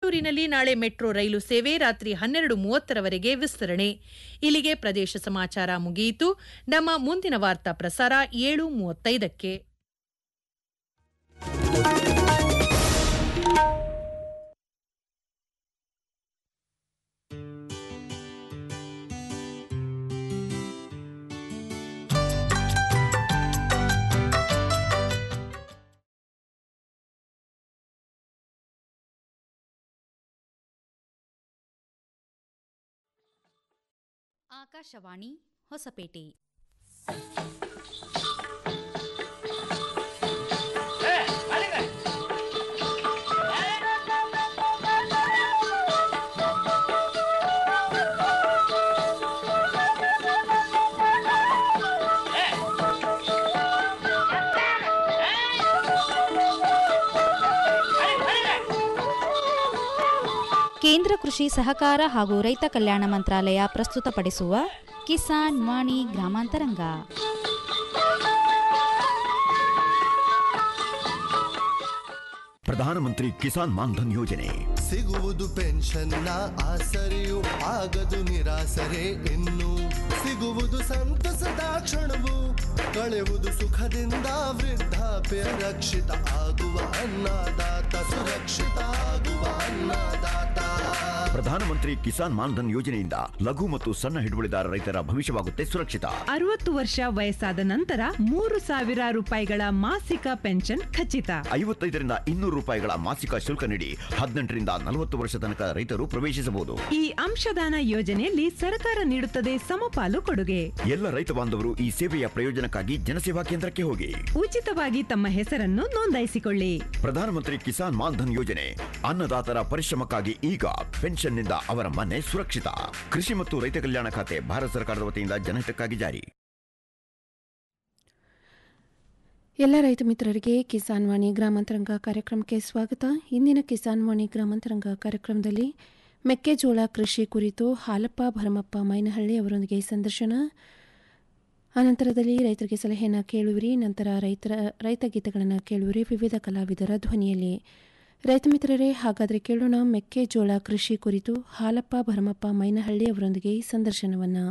ಮೈಸೂರಿನಲ್ಲಿ ನಾಳೆ ಮೆಟ್ರೋ ರೈಲು ಸೇವೆ ರಾತ್ರಿ ಹನ್ನೆರಡು ಮೂವತ್ತರವರೆಗೆ ವಿಸ್ತರಣೆ ಇಲ್ಲಿಗೆ ಪ್ರದೇಶ ಸಮಾಚಾರ ಮುಗಿಯಿತು ನಮ್ಮ ಮುಂದಿನ ವಾರ್ತಾ ಪ್ರಸಾರ ಏಳು ಮೂವತ್ತೈದಕ್ಕೆ ಆಕಾಶವಾಣಿ ಹೊಸಪೇಟೆ ಕೇಂದ್ರ ಕೃಷಿ ಸಹಕಾರ ಹಾಗೂ ರೈತ ಕಲ್ಯಾಣ ಮಂತ್ರಾಲಯ ಪ್ರಸ್ತುತಪಡಿಸುವ ಕಿಸಾನ್ ವಾಣಿ ಗ್ರಾಮಾಂತರಂಗ ಪ್ರಧಾನಮಂತ್ರಿ ಕಿಸಾನ್ ಮಾನ್ಧನ್ ಯೋಜನೆ ಸಿಗುವುದು ಪೆನ್ಷನ್ನ ಆಸರೆಯು ಆಗದು ನಿರಾಸರೆ ಇನ್ನು ಸಿಗುವುದು ಸಂತಸದ ಕ್ಷಣವು ಕಳೆಯುವುದು ಸುಖದಿಂದ ವೃದ್ಧಾಪ್ಯ ರಕ್ಷಿತ ಆಗುವ ಅನ್ನದಾತ ಸುರಕ್ಷಿತ ಆಗುವ ಅನ್ನದಾತ ಪ್ರಧಾನಮಂತ್ರಿ ಕಿಸಾನ್ ಮಾನ್ಧನ್ ಯೋಜನೆಯಿಂದ ಲಘು ಮತ್ತು ಸಣ್ಣ ಹಿಡುವಳಿದಾರ ರೈತರ ಭವಿಷ್ಯವಾಗುತ್ತೆ ಸುರಕ್ಷಿತ ಅರವತ್ತು ವರ್ಷ ವಯಸ್ಸಾದ ನಂತರ ಮೂರು ಸಾವಿರ ರೂಪಾಯಿಗಳ ಮಾಸಿಕ ಪೆನ್ಷನ್ ಖಚಿತ ಐವತ್ತೈದರಿಂದ ಇನ್ನೂರು ರೂಪಾಯಿಗಳ ಮಾಸಿಕ ಶುಲ್ಕ ನೀಡಿ ಹದಿನೆಂಟರಿಂದ ನಲವತ್ತು ವರ್ಷ ತನಕ ರೈತರು ಪ್ರವೇಶಿಸಬಹುದು ಈ ಅಂಶದಾನ ಯೋಜನೆಯಲ್ಲಿ ಸರ್ಕಾರ ನೀಡುತ್ತದೆ ಸಮಪಾಲು ಕೊಡುಗೆ ಎಲ್ಲ ರೈತ ಬಾಂಧವರು ಈ ಸೇವೆಯ ಪ್ರಯೋಜನಕ್ಕಾಗಿ ಜನಸೇವಾ ಕೇಂದ್ರಕ್ಕೆ ಹೋಗಿ ಉಚಿತವಾಗಿ ತಮ್ಮ ಹೆಸರನ್ನು ನೋಂದಾಯಿಸಿಕೊಳ್ಳಿ ಪ್ರಧಾನಮಂತ್ರಿ ಕಿಸಾನ್ ಮಾನ್ಧನ್ ಯೋಜನೆ ಅನ್ನದಾತರ ಪರಿಶ್ರಮಕ್ಕಾಗಿ ಈಗ ಪೆನ್ಷನ್ನಿಂದ ಅವರ ಮನೆ ಸುರಕ್ಷಿತ ಕೃಷಿ ಮತ್ತು ರೈತ ಕಲ್ಯಾಣ ಖಾತೆ ಭಾರತ ಸರ್ಕಾರದ ವತಿಯಿಂದ ಜನಹಿತಕ್ಕಾಗಿ ಜಾರಿ ಎಲ್ಲ ರೈತ ಮಿತ್ರರಿಗೆ ಕಿಸಾನ್ ವಾಣಿ ಗ್ರಾಮಾಂತರಂಗ ಕಾರ್ಯಕ್ರಮಕ್ಕೆ ಸ್ವಾಗತ ಇಂದಿನ ಕಿಸಾನ್ ವಾಣಿ ಗ್ರಾಮಾಂತರಂಗ ಕಾರ್ಯಕ್ರಮದಲ್ಲಿ ಮೆಕ್ಕೆಜೋಳ ಕೃಷಿ ಕುರಿತು ಹಾಲಪ್ಪ ಭರಮಪ್ಪ ಮೈನಹಳ್ಳಿ ಅವರೊಂದಿಗೆ ಸಂದರ್ಶನ ಅನಂತರದಲ್ಲಿ ರೈತರಿಗೆ ಸಲಹೆಯನ್ನು ಕೇಳುವಿರಿ ನಂತರ ರೈತರ ರೈತ ಗೀತೆಗಳನ್ನು ಕೇಳುವಿರಿ ವಿವಿಧ ಕಲಾವಿದರ ಧ್ವನಿಯಲ್ಲಿ ರೈತ ಮಿತ್ರರೇ ಹಾಗಾದರೆ ಕೇಳೋಣ ಮೆಕ್ಕೆಜೋಳ ಕೃಷಿ ಕುರಿತು ಹಾಲಪ್ಪ ಭರಮಪ್ಪ ಮೈನಹಳ್ಳಿ ಅವರೊಂದಿಗೆ ಸಂದರ್ಶನವನ್ನು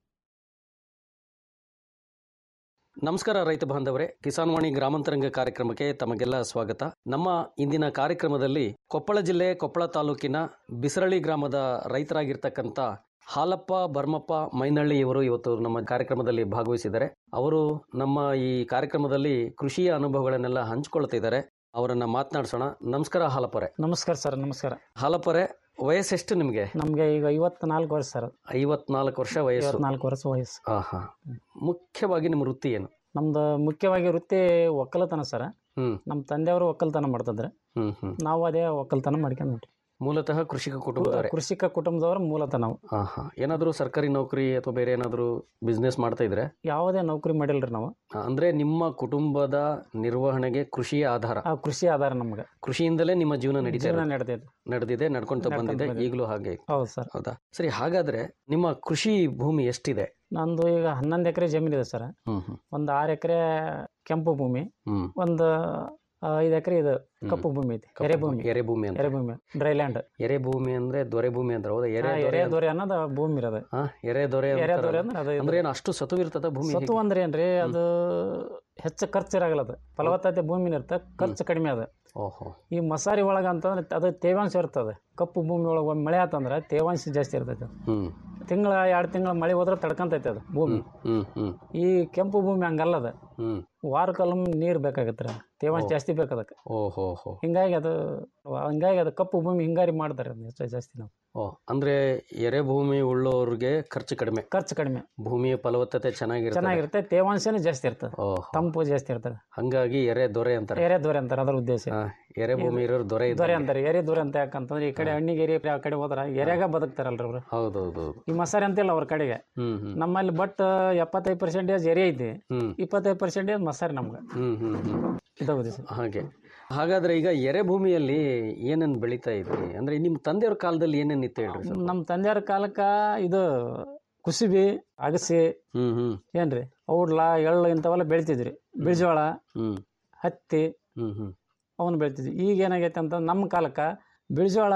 ನಮಸ್ಕಾರ ರೈತ ಬಾಂಧವರೇ ಕಿಸಾನ್ ವಾಣಿ ಗ್ರಾಮಾಂತರಂಗ ಕಾರ್ಯಕ್ರಮಕ್ಕೆ ತಮಗೆಲ್ಲ ಸ್ವಾಗತ ನಮ್ಮ ಇಂದಿನ ಕಾರ್ಯಕ್ರಮದಲ್ಲಿ ಕೊಪ್ಪಳ ಜಿಲ್ಲೆ ಕೊಪ್ಪಳ ತಾಲೂಕಿನ ಬಿಸರಳಿ ಗ್ರಾಮದ ರೈತರಾಗಿರ್ತಕ್ಕಂಥ ಹಾಲಪ್ಪ ಬರ್ಮಪ್ಪ ಮೈನಹಳ್ಳಿ ಇವರು ಇವತ್ತು ನಮ್ಮ ಕಾರ್ಯಕ್ರಮದಲ್ಲಿ ಭಾಗವಹಿಸಿದ್ದಾರೆ ಅವರು ನಮ್ಮ ಈ ಕಾರ್ಯಕ್ರಮದಲ್ಲಿ ಕೃಷಿಯ ಅನುಭವಗಳನ್ನೆಲ್ಲ ಹಂಚಿಕೊಳ್ತಿದ್ದಾರೆ ಅವರನ್ನ ಮಾತನಾಡಿಸೋಣ ನಮಸ್ಕಾರ ಹಾಲಪ್ಪರೆ ನಮಸ್ಕಾರ ಸರ್ ನಮಸ್ಕಾರ ಹಾಲಪ್ಪರೆ ವಯಸ್ಸೆಷ್ಟು ನಿಮಗೆ ನಮಗೆ ಈಗ ಐವತ್ನಾಲ್ಕು ವರ್ಷ ಸರ್ ಐವತ್ನಾಲ್ಕು ವರ್ಷ ವಯಸ್ಸು ಐವತ್ನಾಲ್ಕು ವರ್ಷ ವಯಸ್ಸು ಹಾ ಹಾ ಮುಖ್ಯವಾಗಿ ನಿಮ್ಮ ವೃತ್ತಿ ಏನು ನಮ್ದು ಮುಖ್ಯವಾಗಿ ವೃತ್ತಿ ಒಕ್ಕಲತನ ಸರ್ ಹ್ಮ್ ನಮ್ಮ ತಂದೆಯವರು ಒಕ್ಕಲ್ತನ ಮಾಡ್ತಿದ್ರೆ ಹ್ಮ್ ಹ್ಮ್ ನಾವು ಅದೇ ಒಕ್ಕಲ್ತನ ಮಾಡ್ಕೊಂಡು ಮೂಲತಃ ಕೃಷಿಕ ಕುಟುಂಬದವರೇ ಕೃಷಿಕ ಕುಟುಂಬದವ್ರ ಮೂಲತನ ನಾವು ಹಾ ಹಾ ಏನಾದರೂ ಸರ್ಕಾರಿ ನೌಕರಿ ಅಥವಾ ಬೇರೆ ಏನಾದರೂ ಬಿಸ್ನೆಸ್ ಮಾಡ್ತಾ ಇದ್ರೆ ಯಾವುದೇ ನೌಕರಿ ಮಾಡಿಲ್ರಿ ನಾವು ಆ, ಅಂದ್ರೆ ನಿಮ್ಮ ಕುಟುಂಬದ ನಿರ್ವಹಣೆಗೆ ಕೃಷಿಯೇ ಆಧಾರ ಆ ಕೃಷಿ ಆಧಾರ ನಮ್ಗೆ ಕೃಷಿಯಿಂದಲೇ ನಿಮ್ಮ ಜೀವನ ನಡೀತಾ ಜೀವನ ಇರೋದು. ನಡೆದಿದೆ ನಡೆದಿದೆ ನಡ್ಕೊಂತ ನಡ್ಕೊಂತ ಬಂದಿದೆ ಬಂದಿದೆ. ಈಗಲೂ ಹಾಗೆ ಹೌದು ಸರ್ ಹೌದಾ ಸರಿ ಹಾಗಾದ್ರೆ ನಿಮ್ಮ ಕೃಷಿ ಭೂಮಿ ಎಷ್ಟಿದೆ ನಂದು ಈಗ ಹನ್ನೊಂದು ಎಕರೆ ಜಮೀನಿದೆ ಸರ್ ಹ್ಮ್ ಹ್ಮ್ ಒಂದು ಆರು ಎಕರೆ ಕೆಂಪು ಭೂಮಿ ಹ್ಮ್ ಒಂದು ಐದು ಎಕರೆ ಇದು ಕಪ್ಪು ಭೂಮಿ ಐತಿ ಕಪ್ಪು ಎರೆಭೂಮಿ ಎರೆಭೂಮಿ ಅಂತ ಎರೆಭೂಮಿ ಡ್ರೈ ಲ್ಯಾಂಡ್ ಎರೆಭೂಮಿ ಅಂದ್ರೆ ದೊರೆ ಭೂಮಿ ಅಂದ್ರೆ ಹೌದಾ ಎರೆ ದೊರೆ ಎರೆ ದೊರೆ ಅನ್ನೋದು ಭೂಮಿ ಇರೋದು ಹಾ ಎರೆ ದೊರೆ ಎರೆ ಅಂತಾರಲ್ಲ. ದೊರೆ ಅಂದ್ರೆ ಅದು ಇದು. ಅಂದ್ರೆ ಏನು ಅಷ್ಟು ಸತು ಇರ್ತದ ಭೂಮಿ ಸತು ಹೇಗೆ? ಅಂದ್ರೆ ಏನ್ರಿ ಅದು ಹೆಚ್ಚು ಖರ್ಚು ಇರಾಗಲ್ಲ ಅದು ಫಲವತ್ತತೆ ಭೂಮಿ ಇರುತ್ತೆ ಖರ್ಚು ಕಡಿಮೆ ಅದ ಓಹೋ ಈ ಮಸಾರಿ ಒಳಗೆ ಅಂತಂದ್ರೆ ಅದು ತೇವಾಂಶ ಇರ್ತದೆ ಕಪ್ಪು ಭೂಮಿ ಒಳಗೆ ಒಮ್ಮೆ ಮಳೆ ಆತಂದ್ರೆ ತೇವಾಂಶ ಜಾಸ್ತಿ ಇರ್ತೈತೆ ಹ್ಮ್ ತಿಂಗಳ ಎರಡು ತಿಂಗಳ ಮಳೆ ಹೋದ್ರೆ ತಡ್ಕೊಂತೈತೆ ಅದು ಭೂಮಿ ಹ್ಮ್ ಹ್ಮ್ ಈ ಕೆಂಪು ಭೂಮಿ ಹಂಗಲ್ಲ ಅದು ಹ್ಮ್ ವಾರಕ್ಕೊಮ್ಮೆ ನೀರು ಬೇಕಾಗತ್ತೆ ರೀ ತೇವಾಂಶ ಓ. ಜಾಸ್ತಿ ಬೇಕು ಅದಕ್ಕೆ ಓಹೋ ಹೋ ಹಿಂಗಾಗಿ ಅದು ಹಿಂಗಾಗಿ ಅದು ಕಪ್ಪು ಭೂಮಿ ಹಿಂಗಾರಿ ಮಾಡ್ತಾರೆ ಅದನ್ನ ಹೆಚ್ಚು ಜಾಸ್ತಿ ನಾವು ಓ ಅಂದ್ರೆ ಎರೆ ಭೂಮಿ ಉಳ್ಳೋರ್ಗೆ ಖರ್ಚು ಕಡಿಮೆ ಖರ್ಚು ಕಡಿಮೆ ಭೂಮಿಯ ಫಲವತ್ತತೆ ಚೆನ್ನಾಗಿರುತ್ತೆ ಚೆನ್ನಾಗಿರುತ್ತೆ ತೇವಾಂಶನೂ ಜಾಸ್ತಿ ಇರ್ತದೆ ಓಹ್ ತಂಪು ಜಾಸ್ತಿ ಇರ್ತದೆ ಹಂಗಾಗಿ ಎರೆ ದೊರೆ ಅಂತಾರೆ ಎರೆ ದೊರೆ ಅಂತಾರೆ ಅದ್ರ ಉದ್ದೇಶ ಹಾ, ಎರೆ ಭೂಮಿ ಇರೋರು ದೊರೆ ದೊರೆ ಇದ್ದಂಗೆ. ಅಂತಾರೆ ಎರೆ ದೊರೆ ಅಂತ ಯಾಕಂತಂದ್ರೆ ಈ ಕಡೆ ಹಣ್ಣಿಗೇರಿ ಆ ಕಡೆ ಹೋದ್ರ ಎರೆಗ ಬದುಕ್ತಾರಲ್ರಿ ಅವ್ರು ಹೌದೌದು ಈ ಮಸಾರಿ ಅಂತಿಲ್ಲ ಅವ್ರ ಕಡೆಗೆ ಹ್ಮ್ ಹ್ಮ್ ನಮ್ಮಲ್ಲಿ ಬಟ್ ಎಪ್ಪತ್ತೈದು ಪರ್ಸೆಂಟೇಜ್ ಎರೆ ಐತಿ ಹ್ಮ್ ಇಪ್ಪತ್ತೈದು ಪರ್ಸೆಂಟೇಜ್ ಮಸಾರಿ ನಮ್ಗೆ ಹ್ಮ್ ಹ್ಮ್ ಹ್ಮ್ ಇದು ಉದ್ದೇಶ ಹಾಗೆ ಹಾಗಾದ್ರೆ ಈಗ ಎರೆ ಭೂಮಿಯಲ್ಲಿ ಏನೇನ್ ಬೆಳೀತಾ ಇದ್ರಿ ಅಂದ್ರೆ ನಿಮ್ ತಂದೆಯವ್ರ ಕಾಲದಲ್ಲಿ ಏನೇನ್ ಇತ್ತು ಹೇಳ್ರಿ ಸ್ವಲ್ಪ? ನಮ್ಮ ತಂದೆಯವ್ರ ಕಾಲಕ್ಕೆ ಇದು ಕುಸುಬಿ ಅಗಸಿ ಹ್ಮ್ ಹ್ಮ್ ಏನ್ರಿ ಔಡ್ಲ ಎಳ್ಳು ಇಂಥವೆಲ್ಲ ಬೆಳಿತಿದ್ರಿ ಬಿಳಿಜೋಳ ಹ್ಮ್ ಹತ್ತಿ ಹ್ಮ್ ಹ್ಮ್ ಅವನ್ನ ಬೆಳಿತಿದ್ವಿ ಈಗ ಏನಾಗೈತೆ ಅಂತ ನಮ್ಮ ಕಾಲಕ್ಕೆ ಬಿಳಿಜೋಳ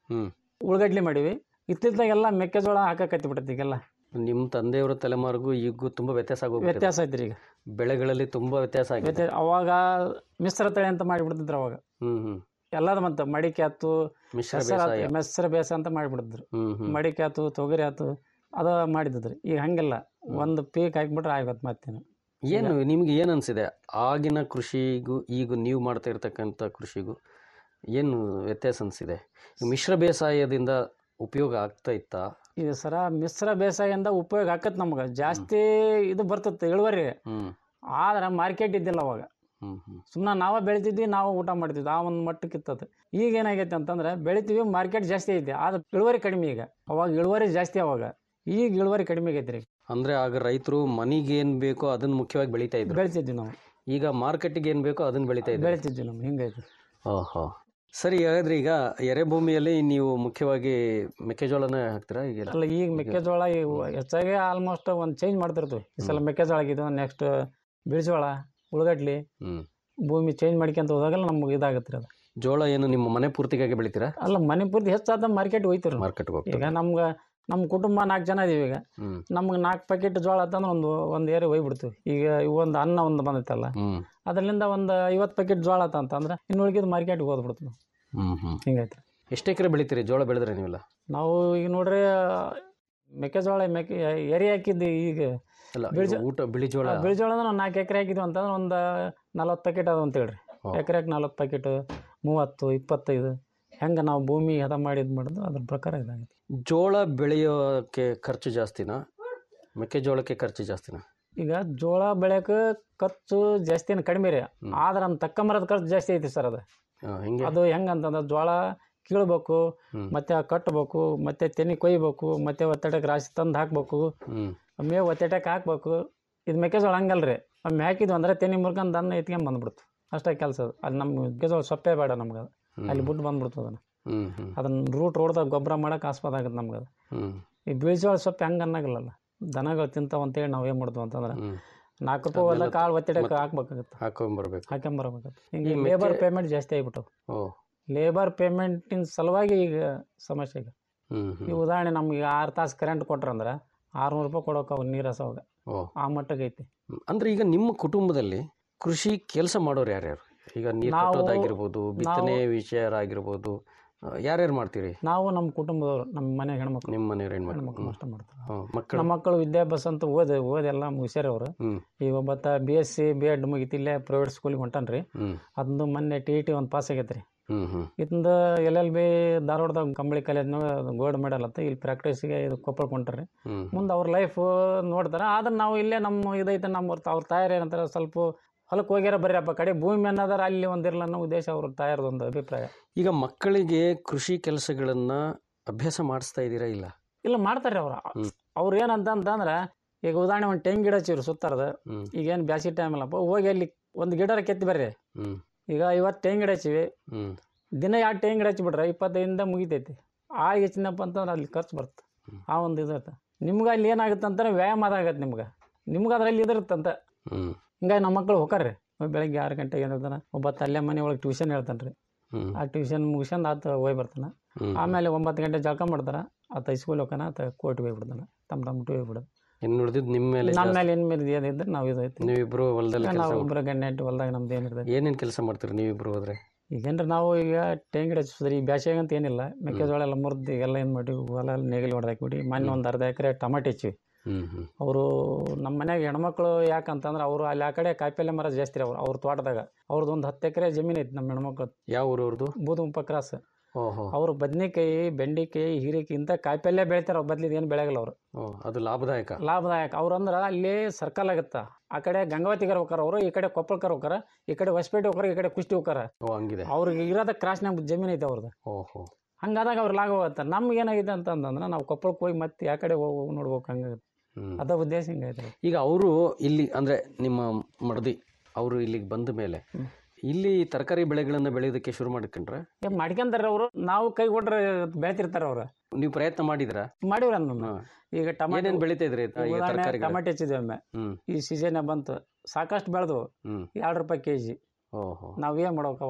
ಹ್ಮ್ ಉಳ್ಳಗಡ್ಲಿ ಮಾಡೀವಿ ಇತ್ತಿತ್ತಾಗೆಲ್ಲ ಮೆಕ್ಕೆಜೋಳ ಹಾಕಕತ್ತಿ ಬಿಟ್ಟೈತಿ ಈಗೆಲ್ಲ ನಿಮ್ಮ ತಂದೆಯವರ ತಲೆಮಾರಿಗೂ ಈಗೂ ತುಂಬಾ ವ್ಯತ್ಯಾಸ ಆಗೋಗ್ಬಿಟ್ಟಿದೆ. ವ್ಯತ್ಯಾಸ ಐತ್ರಿ ಈಗ ಬೆಳೆಗಳಲ್ಲಿ ತುಂಬಾ ವ್ಯತ್ಯಾಸ ಆಗಿದೆ ವ್ಯತ್ಯಾಸ ಅವಾಗ ಮಿಶ್ರ ತಳಿ ಅಂತ ಮಾಡಿಬಿಡ್ತಿದ್ರು ಅವಾಗ ಹ್ಮ್ ಹ್ಮ್ ಎಲ್ಲದ ಬಂತ ಮಡಿಕೆ ಆತು ಮಿಶ್ರ ಹೆಸರು ಆತು, ಬೇಸಾಯ ಮೆಸ್ರ ಬೇಸ ಅಂತ ಮಾಡಿಬಿಡ್ತಿದ್ರು ಹ್ಮ್ ಹ್ಮ್ ಮಡಿಕೆ ಆತು ತೊಗರಿ ಆತು ಅದ ಮಾಡಿದ್ರಿ ಈಗ ಹಂಗಿಲ್ಲ ಒಂದು ಪೀಕ್ ಹಾಕಿಬಿಟ್ರೆ ಆಗತ್ತೆ ಮತ್ತೇನು ಏನು ನಿಮ್ಗೆ ಏನು ಅನ್ಸಿದೆ ಆಗಿನ ಕೃಷಿಗೂ ಈಗ ನೀವು ಮಾಡ್ತಾ ಇರ್ತಕ್ಕಂಥ ಕೃಷಿಗೂ ಏನು ವ್ಯತ್ಯಾಸ ಅನ್ಸಿದೆ ಈ ಮಿಶ್ರ ಬೇಸಾಯದಿಂದ ಉಪಯೋಗ ಆಗ್ತಾ ಇತ್ತಾ ಇದು ಸರ ಮಿಶ್ರ ಬೇಸಾಯದಿಂದ ಉಪಯೋಗ ಆಕತ್ ನಮ್ಗೆ ಜಾಸ್ತಿ ಇದು ಬರ್ತೈತೆ ಇಳುವರಿ ಹ್ಮ್ ಆದ್ರೆ ಮಾರ್ಕೆಟ್ ಇದ್ದಿಲ್ಲ ಅವಾಗ ಹ್ಮ್ ಹ್ಮ್ ಸುಮ್ಮನೆ ನಾವೇ ಬೆಳಿತಿದ್ವಿ ನಾವು ಊಟ ಮಾಡ್ತಿದ್ವಿ ಆ ಒಂದು ಮಟ್ಟಕ್ಕೆ ಇತ್ತದು ಈಗ ಏನಾಗೈತೆ ಅಂತಂದ್ರೆ ಬೆಳಿತೀವಿ ಮಾರ್ಕೆಟ್ ಜಾಸ್ತಿ ಐತೆ ಆದ್ರೆ ಇಳುವರಿ ಕಡಿಮೆ ಈಗ ಅವಾಗ ಇಳುವರಿ ಜಾಸ್ತಿ ಅವಾಗ ಈಗ ಇಳುವರಿ ಕಡಿಮೆ ಆಗೈತೆ ರೀ ಅಂದ್ರೆ ಆಗ ರೈತರು ಮನಿಗೆ ಏನ್ ಬೇಕೋ ಅದನ್ನ ಮುಖ್ಯವಾಗಿ ಬೆಳಿತಾ ಇದ್ರು ಬೆಳಿತಿದ್ವಿ ನಾವು ಈಗ ಮಾರ್ಕೆಟ್ಗೆ ಏನ್ ಬೇಕೋ ಅದನ್ನ ಬೆಳಿತಾ ಇದ್ರು ಬೆಳಿತಿದ್ವಿ ನಮ್ಗೆ ಹಿಂಗೈತೆ ಓಹೋ ಸರಿ ಹಾಗಾದ್ರೆ ಈಗ ಎರೆಭೂಮಿಯಲ್ಲಿ ನೀವು ಮುಖ್ಯವಾಗಿ ಮೆಕ್ಕೆಜೋಳನ ಹಾಕ್ತೀರಾ ಈಗ ಅಲ್ಲ ಈಗ ಮೆಕ್ಕೆಜೋಳ ಈಗ ಹೆಚ್ಚಾಗಿ ಆಲ್ಮೋಸ್ಟ್ ಒಂದು ಚೇಂಜ್ ಮಾಡ್ತಿರ್ತೀವಿ ಈ ಸಲ ಮೆಕ್ಕೆಜೋಳ ಆಗಿದ್ದು ನೆಕ್ಸ್ಟ್ ಬಿಳಿಜೋಳ ಉಳ್ಳಗಡ್ಲಿ ಹ್ಮ್ ಭೂಮಿ ಚೇಂಜ್ ಮಾಡ್ಕೊಂತ ಹೋದಾಗೆಲ್ಲ ನಮ್ಗೆ ಇದಾಗತ್ತೆ ರೀ ಅದು ಜೋಳ ಏನು ನಿಮ್ಮ ಮನೆ ಪೂರ್ತಿಗಾಗಿ ಬೆಳಿತೀರಾ ಅಲ್ಲ ಮನೆ ಪೂರ್ತಿ ಹೆಚ್ಚಾದ ಮಾರ್ಕೆಟ್ ಹೋಯ್ತಿರಿ ನಾವು. ಮಾರ್ಕೆಟ್ಗೆ ಈಗ ಹೋಗ್ತೀರಾ ನಮ್ಗೆ ನಮ್ಮ ಕುಟುಂಬ ನಾಲ್ಕು ಜನ ಇದೀವಿ ಈಗ ಹ್ಮ್ ನಮ್ಗೆ ನಾಲ್ಕು ಪ್ಯಾಕೆಟ್ ಜೋಳ ಅಂತಂದ್ರೆ ಒಂದು ಒಂದು ಏರಿ ಹೋಗ್ಬಿಡ್ತೀವಿ ಈಗ ಒಂದು ಅನ್ನ ಒಂದು ಬಂದೈತಲ್ಲ ಹ್ಮ್ ಅದರಿಂದ ಒಂದು ಐವತ್ತು ಪ್ಯಾಕೆಟ್ ಜೋಳ ಆತ ಅಂತಂದ್ರೆ ಇನ್ನು ಉಳಿಗಿದ ಮಾರ್ಕೆಟ್ಗೆ ಹೋದ್ಬಿಡ್ತೀವಿ ನಾವು ಹ್ಮ್ ಹ್ಮ್ ಹಿಂಗೈತೆ ಎಷ್ಟು ಎಕರೆ ಬೆಳಿತೀರಿ ಜೋಳ ಬೆಳೆದ್ರೆ ನೀವೆಲ್ಲ ನಾವು ಈಗ ನೋಡ್ರಿ ಮೆಕ್ಕೆಜೋಳ ಮೆಕ್ಕೆ ಎರಿ ಹಾಕಿದ್ದು ಈಗ ಅಲ್ಲ ಬಿಳಿ ಈಗ ಊಟ ಬಿಳಿ ಜೋಳ ಬಿಳಿಜೋಳ ಅಂದ್ರೆ ಒಂದು ನಾಲ್ಕು ಎಕರೆ ಹಾಕಿದ್ವಿ ಅಂತಂದ್ರೆ ಒಂದು ನಲ್ವತ್ತು ಪ್ಯಾಕೆಟ್ ಅದ ಅಂತ ಹೇಳ್ರಿ ಹೋ. ಎಕರೆಗೆ ನಲ್ವತ್ತು ಪ್ಯಾಕೆಟ್ ಮೂವತ್ತು ಇಪ್ಪತ್ತೈದು ಹೆಂಗೆ ನಾವು ಭೂಮಿ ಹದ ಮಾಡಿದ್ ಮಾಡೋದು ಅದ್ರ ಪ್ರಕಾರ ಇದಾಗುತ್ತೆ ಜೋಳ ಬೆಳೆಯೋಕೆ ಖರ್ಚು ಜಾಸ್ತಿನಾ ಮೆಕ್ಕೆಜೋಳಕ್ಕೆ ಖರ್ಚು ಜಾಸ್ತಿನಾ ಈಗ ಜೋಳ ಬೆಳೆಯೋಕೆ ಖರ್ಚು ಜಾಸ್ತಿ ಏನು ಕಡಿಮೆ ರೀ ಆದ್ರೆ ನಮ್ಮ ತಕ್ಕಂಬರದ ಖರ್ಚು ಜಾಸ್ತಿ ಐತಿ ಸರ್ ಅದು ಆ, ಹೆಂಗೆ ಅದು ಹೆಂಗೆ ಅಂತಂದ್ರೆ ಜೋಳ ಕೀಳ್ಬೇಕು ಹ್ಮ್. ಮತ್ತೆ ಕಟ್ಟಬೇಕು ಮತ್ತೆ ತೆನಿ ಕೊಯ್ಬೇಕು ಮತ್ತೆ ಒತ್ತಡಕ್ಕೆ ರಾಶಿ ತಂದು ಹಾಕ್ಬೇಕು ಹ್ಮ್ ಮೇವು ಒತ್ತಡಕ್ಕೆ ಹಾಕ್ಬೇಕು ಇದು ಮೆಕ್ಕೆಜೋಳ ಹಂಗಲ್ರಿ ಒಮ್ಮೆ ಹಾಕಿದ್ವು ಅಂದ್ರೆ ತೆನಿ ಮುರ್ಕೊಂಡು ದನ್ನ ಎತ್ಕೊಂಡ್ ಬಂದ್ಬಿಡ್ತು ಅಷ್ಟೇ ಕೆಲಸ ಅದು ಅದು ನಮ್ಮ ಮೆಕ್ಕೆಜೋಳ ಸೊಪ್ಪೆ ಬೇಡ ನಮ್ಗೆ ಅದು ಅಲ್ಲಿ ಬಿಟ್ಟು ಬಂದ್ಬಿಡ್ತು ಅದನ್ನು ಹ್ಮ್ ಹ್ಮ್ ಅದನ್ನ ರೂಟ್ ರೋಡ್ದಾಗ ಗೊಬ್ಬರ ಮಾಡಕ್ಕೆ ಆಸ್ಪದ ಆಗುತ್ತೆ ನಮ್ಗೆ ಅದು ಹ್ಮ್ ಈ ಬೀಜೋಳ ಸೊಪ್ಪು ಹೆಂಗೆ ಅನ್ನಂಗಿಲ್ಲಲ್ಲ ದನಗಳು ತಿಂತಾವ ಅಂತೇಳಿ ನಾವು ಏನು ಮಾಡ್ತೀವಿ ಅಂತಂದ್ರೆ ಹ್ಮ್ ನಾಲ್ಕು ರೂಪಾಯಿ ಹೊಲ ಕಾಳು ಒತ್ತಡಕ್ಕೆ ಹಾಕ್ಬೇಕಾಗುತ್ತೆ ಹಾಕೊಂಬರ್ಬೇಕು ಹಾಕೊಂಬರ್ಬೇಕಾಗುತ್ತೆ ಹಿಂಗೆ ಈ ಮೆಕ್ಕೆ- ಲೇಬರ್ ಪೇಮೆಂಟ್ ಜಾಸ್ತಿ ಆಗಿಬಿಟ್ಟು ಓ ಲೇಬರ್ ಪೇಮೆಂಟಿನ ಸಲುವಾಗಿ ಈಗ ಸಮಸ್ಯೆ ಈಗ ಹ್ಮ್ ಈ ಹ್ಮ್ ಉದಾಹರಣೆ ನಮ್ಗೆ ಆರು ತಾಸು ಕರೆಂಟ್ ಕೊಟ್ರಂದ್ರೆ ಆರುನೂರು ರೂಪಾಯಿ ಕೊಡೋಕೆ ಅವ್ರು ನೀರು ಹಸವಾಗ ಓ ಆ ಮಟ್ಟಕ್ಕೆ ಐತಿ ಅಂದ್ರೆ ಈಗ ನಿಮ್ಮ ಕುಟುಂಬದಲ್ಲಿ ಕೃಷಿ ಕೆಲಸ ಮಾಡೋರು ಯಾರ್ಯಾರು ಈಗ ನೀರು ನಾವು- ಕಟ್ಟೋದಾಗಿರ್ಬೋದು ಬಿತ್ತನೆ ವಿಷಯರಾಗಿರ್ಬೋದು ಆ, ಯಾರ್ಯಾರು ಮಾಡ್ತೀರಿ ನಾವು ನಮ್ಮ ಕುಟುಂಬದವರು ನಮ್ಮ ಮನೆ ಹೆಣ್ಮಕ್ಳು ನಿಮ್ಮ ಮನೆಯವ್ರ ಹೆಣ್ಮಕ್ಳು ಹೆಣ್ಮಕ್ಳು ಅಷ್ಟೇ ಮಾಡ್ತಾರೆ ಹ್ಮ್. ಮಕ್ಕಳು ನಮ್ಮ ಮಕ್ಕಳು ವಿದ್ಯಾಭ್ಯಾಸ ಅಂತ ಓದಿ ಓದೆಲ್ಲ ಮುಗಿಸ್ಯಾರ ಅವರು ಹ್ಮ್ ಈಗ ಒಬ್ಬತ್ತ B S C B Ed ಮುಗಿತು ಇಲ್ಲೇ ಪ್ರೈವೇಟ್ ಸ್ಕೂಲಿಗೆ ಹೊಂಟಾನ್ರಿ ಹ್ಮ್ ಅದೊಂದು ಮೊನ್ನೆ ಟಿ ಇ ಟಿ ಒಂದು ಪಾಸ್ ಆಗೈತೆ ರೀ ಹ್ಮ್ ಹ್ಮ್ ಇದರಿಂದ ಎಲ್ ಎಲ್ ಬಿ ಧಾರವಾಡದಾಗ ಕಂಬಳಿ ಕಾಲೇಜ್ನಾಗ ಗೋಲ್ಡ್ ಮೆಡಲ್ ಅಂತ ಇಲ್ಲಿ ಪ್ರಾಕ್ಟೀಸಿಗೆ ಇದು ಕೊಪ್ಪಳಕ್ಕೆ ಹೊಂಟಾರ್ರಿ ಹ್ಮ್ ಮುಂದೆ ಅವ್ರ ಲೈಫ್ ನೋಡ್ತಾರೆ ಆದ್ರೆ ನಾವು ಇಲ್ಲೇ ನಮ್ಮ ಇದೈತೆ ನಮ್ಮ ಅವ್ರ ಅವ್ರ ತಾಯರು ಏನಂತಾರೆ ಸ್ವಲ್ಪ ಹೊಲಕ್ಕೆ ಹೋಗ್ಯಾರ ಬರ್ರಿಯಪ್ಪ ಕಡೆ ಭೂಮಿ ಅನ್ನೋದಾರ ಅಲ್ಲಿ ಒಂದಿರಲ್ಲ ಅನ್ನೋ ಉದ್ದೇಶ ಅವ್ರ ತಾಯರದೊಂದು ಅಭಿಪ್ರಾಯ ಈಗ ಮಕ್ಕಳಿಗೆ ಕೃಷಿ ಕೆಲಸಗಳನ್ನ ಅಭ್ಯಾಸ ಮಾಡಿಸ್ತಾ ಇದ್ದೀರಾ ಇಲ್ಲ ಇಲ್ಲ ಮಾಡ್ತಾರೆ ಅವ್ರು ಹ್ಮ್. ಅವ್ರು ಏನಂತ ಅಂತಂದ್ರೆ ಈಗ ಉದಾಹರಣೆ ಒಂದು ತೆಂಗಿನ ಗಿಡ ಹಚ್ಚಿವ್ರು ಸುತ್ತಾರದ ಹ್ಮ್ ಈಗ ಏನು ಬ್ಯಾಸಿಗೆ ಟೈಮ್ ಅಲ್ಲಪ್ಪ ಹೋಗಿ ಅಲ್ಲಿ ಒಂದು ಗಿಡರ ಕೆತ್ತಿ ಬರ್ರಿ ಹ್ಮ್ ಈಗ ಐವತ್ತು ತೆಂಗಿನ ಗಿಡ ಹಚ್ಚಿವಿ ಹ್ಮ್ ದಿನ ಎರಡು ತೆಂಗಿನ ಗಿಡ ಹಚ್ಚಿಬಿಟ್ರೆ ಇಪ್ಪತ್ತೈದಿಂದ ಮುಗಿತೈತಿ ಆ ಹೆಚ್ಚಿನಪ್ಪ ಅಂತಂದ್ರೆ ಅಲ್ಲಿ ಖರ್ಚು ಬರುತ್ತೆ ಹ್ಮ್. ಆ ಒಂದು ಇದು ನಿಮ್ಗೆ ಅಲ್ಲಿ ಏನಾಗುತ್ತೆ ಅಂತಾರೆ ವ್ಯಾಯಾಮ ಅದಾಗತ್ತೆ ನಿಮ್ಗೆ ನಿಮ್ಗೆ ಅದರಲ್ಲಿ ಇದಿರುತ್ತಂತ ಹ್ಮ್ ಹಿಂಗಾಗಿ ನಮ್ಮ ಮಕ್ಕಳು ಹೋಗಾರ್ರಿ ಬೆಳಗ್ಗೆ ಆರು ಗಂಟೆಗೆ ಏನಿರ್ತಾನೆ ಒಬ್ಬತ್ತು ಅಲ್ಲೇ ಮನೆ ಒಳಗೆ ಟ್ಯೂಷನ್ ಹೇಳ್ತಾನೆ ರೀ ಹ್ಮ್ ಆ ಟ್ಯೂಷನ್ ಮುಗಿಸ್ಕೊಂಡು ಆತ ಹೋಗಿ ಬರ್ತಾನೆ ಹ್ಮ್ ಆಮೇಲೆ ಒಂಬತ್ತು ಗಂಟೆ ಜಳಕ ಮಾಡ್ತಾನೆ ಆತ ಹೈಸ್ಕೂಲ್ ಹೋಗ್ತಾನೆ ಆತ ಕೋರ್ಟ್ಗೆ ಹೋಗ್ಬಿಡ್ತಾನೆ ತಮ್ಮ ತಮ್ಮ ಟು ಹೋಗ್ಬಿಡೋದು ಇನ್ನು ಉಳಿದಿದ್ದು ನಿಮ್ಮ ಮೇಲೆ ನಮ್ಮ ಜಾಸ್ತಿ. ಮೇಲೆ ಏನು ಮೇಲೆ ಏನಿದ್ರೆ ನಾವು ಇದು ಐತಿ ನೀವಿಬ್ರು ಹೊಲದಲ್ಲಿ ಕೆಲಸ ನಾವು ಒಬ್ಬರ ಗಂಡ ಹೆಂಡತಿ ಹೊಲ್ದಾಗ ನಮ್ದು ಏನಿರ್ತೈತಿ ಏನೇನ್ ಕೆಲಸ ಮಾಡ್ತೀರಿ ನೀವಿಬ್ರು ಹೋದ್ರೆ ಈಗೇನ್ರಿ ನಾವು ಈಗ ತೆಂಗಿನ ಗಿಡ ಹಚ್ಚಿದ್ರಿ ಈ ಬ್ಯಾಸಿಗೆ ಅಂತ ಏನಿಲ್ಲ ಮೆಕ್ಕೆಜೋಳ ಎಲ್ಲ ಮುರಿದು ಎಲ್ಲ ಏನು ಮಾಡಿ ಹೊಲ ಎಲ್ಲ ನೇಗಿಲು ಹೊಡೆದಾಕ್ಬಿಟ್ಟು ಮೊನ್ನೆ ಒಂದು ಅರ್ಧ ಎಕರೆ ಟಮಾಟೆ ಹಚ್ಚಿವಿ ಹ್ಮ್ ಹ್ಮ್ ಅವರು ನಮ್ಮ ಮನ್ಯಾಗ ಹೆಣ್ಮಕ್ಳು ಯಾಕಂತಂದ್ರೆ ಅವರು ಅಲ್ಲಿ ಆ ಕಡೆ ಕಾಯಿಪಲ್ಲೆ ಮರ ಜಾಸ್ತಿ ರೀ ಅವ್ರು ಅವ್ರ ತೋಟದಾಗ ಅವ್ರದ್ದು ಒಂದು ಹತ್ತು ಎಕರೆ ಜಮೀನು ಐತಿ ನಮ್ಮ ಹೆಣ್ಮಕ್ಳು ಯಾವ ಊರು ಅವ್ರದ್ದು ಬೂದುಗುಂಪ ಕ್ರಾಸ್ ಓಹೋ ಅವರು ಬದ್ನೆಕಾಯಿ ಬೆಂಡೆಕಾಯಿ ಹೀರೆಕಾಯಿ ಇಂಥ ಕಾಯಿಪಲ್ಲೆ ಬೆಳಿತಾರೆ ಅವ್ರು ಬದ್ಲಿದ್ ಏನು ಬೆಳೆಯಲ್ಲ ಅವರು ಓ ಅದು ಲಾಭದಾಯಕ ಲಾಭದಾಯಕ ಅವ್ರು ಅಂದ್ರೆ ಅಲ್ಲಿ ಸರ್ಕಲ್ ಆಗುತ್ತಾ ಆ ಕಡೆ ಗಂಗಾವತಿಗರ ಹೋಗಾರ ಅವರು ಈ ಕಡೆ ಕೊಪ್ಪಳಕರ ಹೋಗಾರ ಈ ಕಡೆ ಹೊಸಪೇಟೆ ಹೋಗಾರ ಈ ಕಡೆ ಕುಷ್ಟಿ ಹೋಗಾರ ಓ ಹಂಗಿದೆ ಅವ್ರಿಗೆ ಇರೋದ ಕ್ರಾಸ್ನಾಗ ಜಮೀನು ಐತೆ ಅವ್ರದ್ದು ಓಹೋ ಹಂಗಾದಾಗ ಅವ್ರು ಲಾಭ ಹೋಗುತ್ತೆ ನಮ್ಗೆ ಏನಾಗಿದೆ ಅಂತಂದ್ರೆ ನಾವು ಕೊಪ್ಪಳಕ್ಕೆ ಹೋಗಿ ಮತ್ತೆ ಯಾವ ಕಡೆ ಹೋಗಿ ನೋಡ್ಬೇಕು ಹಂಗಾಗುತ್ತೆ ಹ್ಮ್ ಅದ ಉದ್ದೇಶ ಹಿಂಗೈತೆ ಈಗ ಅವರು ಇಲ್ಲಿ ಅಂದ್ರೆ ನಿಮ್ಮ ಮಡದಿ ಅವರು ಇಲ್ಲಿಗೆ ಬಂದ ಮೇಲೆ ಇಲ್ಲಿ ತರಕಾರಿ ಬೆಳೆಗಳನ್ನ ಬೆಳೆಯೋದಕ್ಕೆ ಶುರು ಮಾಡ್ಕೊಂಡ್ರೆ ಏ ಮಾಡ್ಕೊಂತಾರೆ ಅವರು ನಾವು ಕೈ ಕೊಟ್ರೆ ಬೆಳಿತಿರ್ತಾರೆ ಅವ್ರು ನೀವು ಪ್ರಯತ್ನ ಮಾಡಿದ್ರ ಮಾಡಿವ್ರ ನಾನು ಈಗ ಟಮಾಟೆ ಏನೇನ್ ಬೆಳಿತಾ ಇದ್ರಿ ಈಗ ತರಕಾರಿ ಟಮಾಟೆ ಹಚ್ಚಿದ್ವಿ ಒಮ್ಮೆ ಹ್ಮ್ ಈ ಸೀಸನ್ ಬಂತು ಸಾಕಷ್ಟು ಬೆಳೆದು ಹ್ಮ್ ಎರಡು ರೂಪಾಯಿ ಕೆ ಜಿ ಓಹೋ ನಾವ್ ಏನ್ ಮಾಡ್ಬೇಕು ಅವಾಗ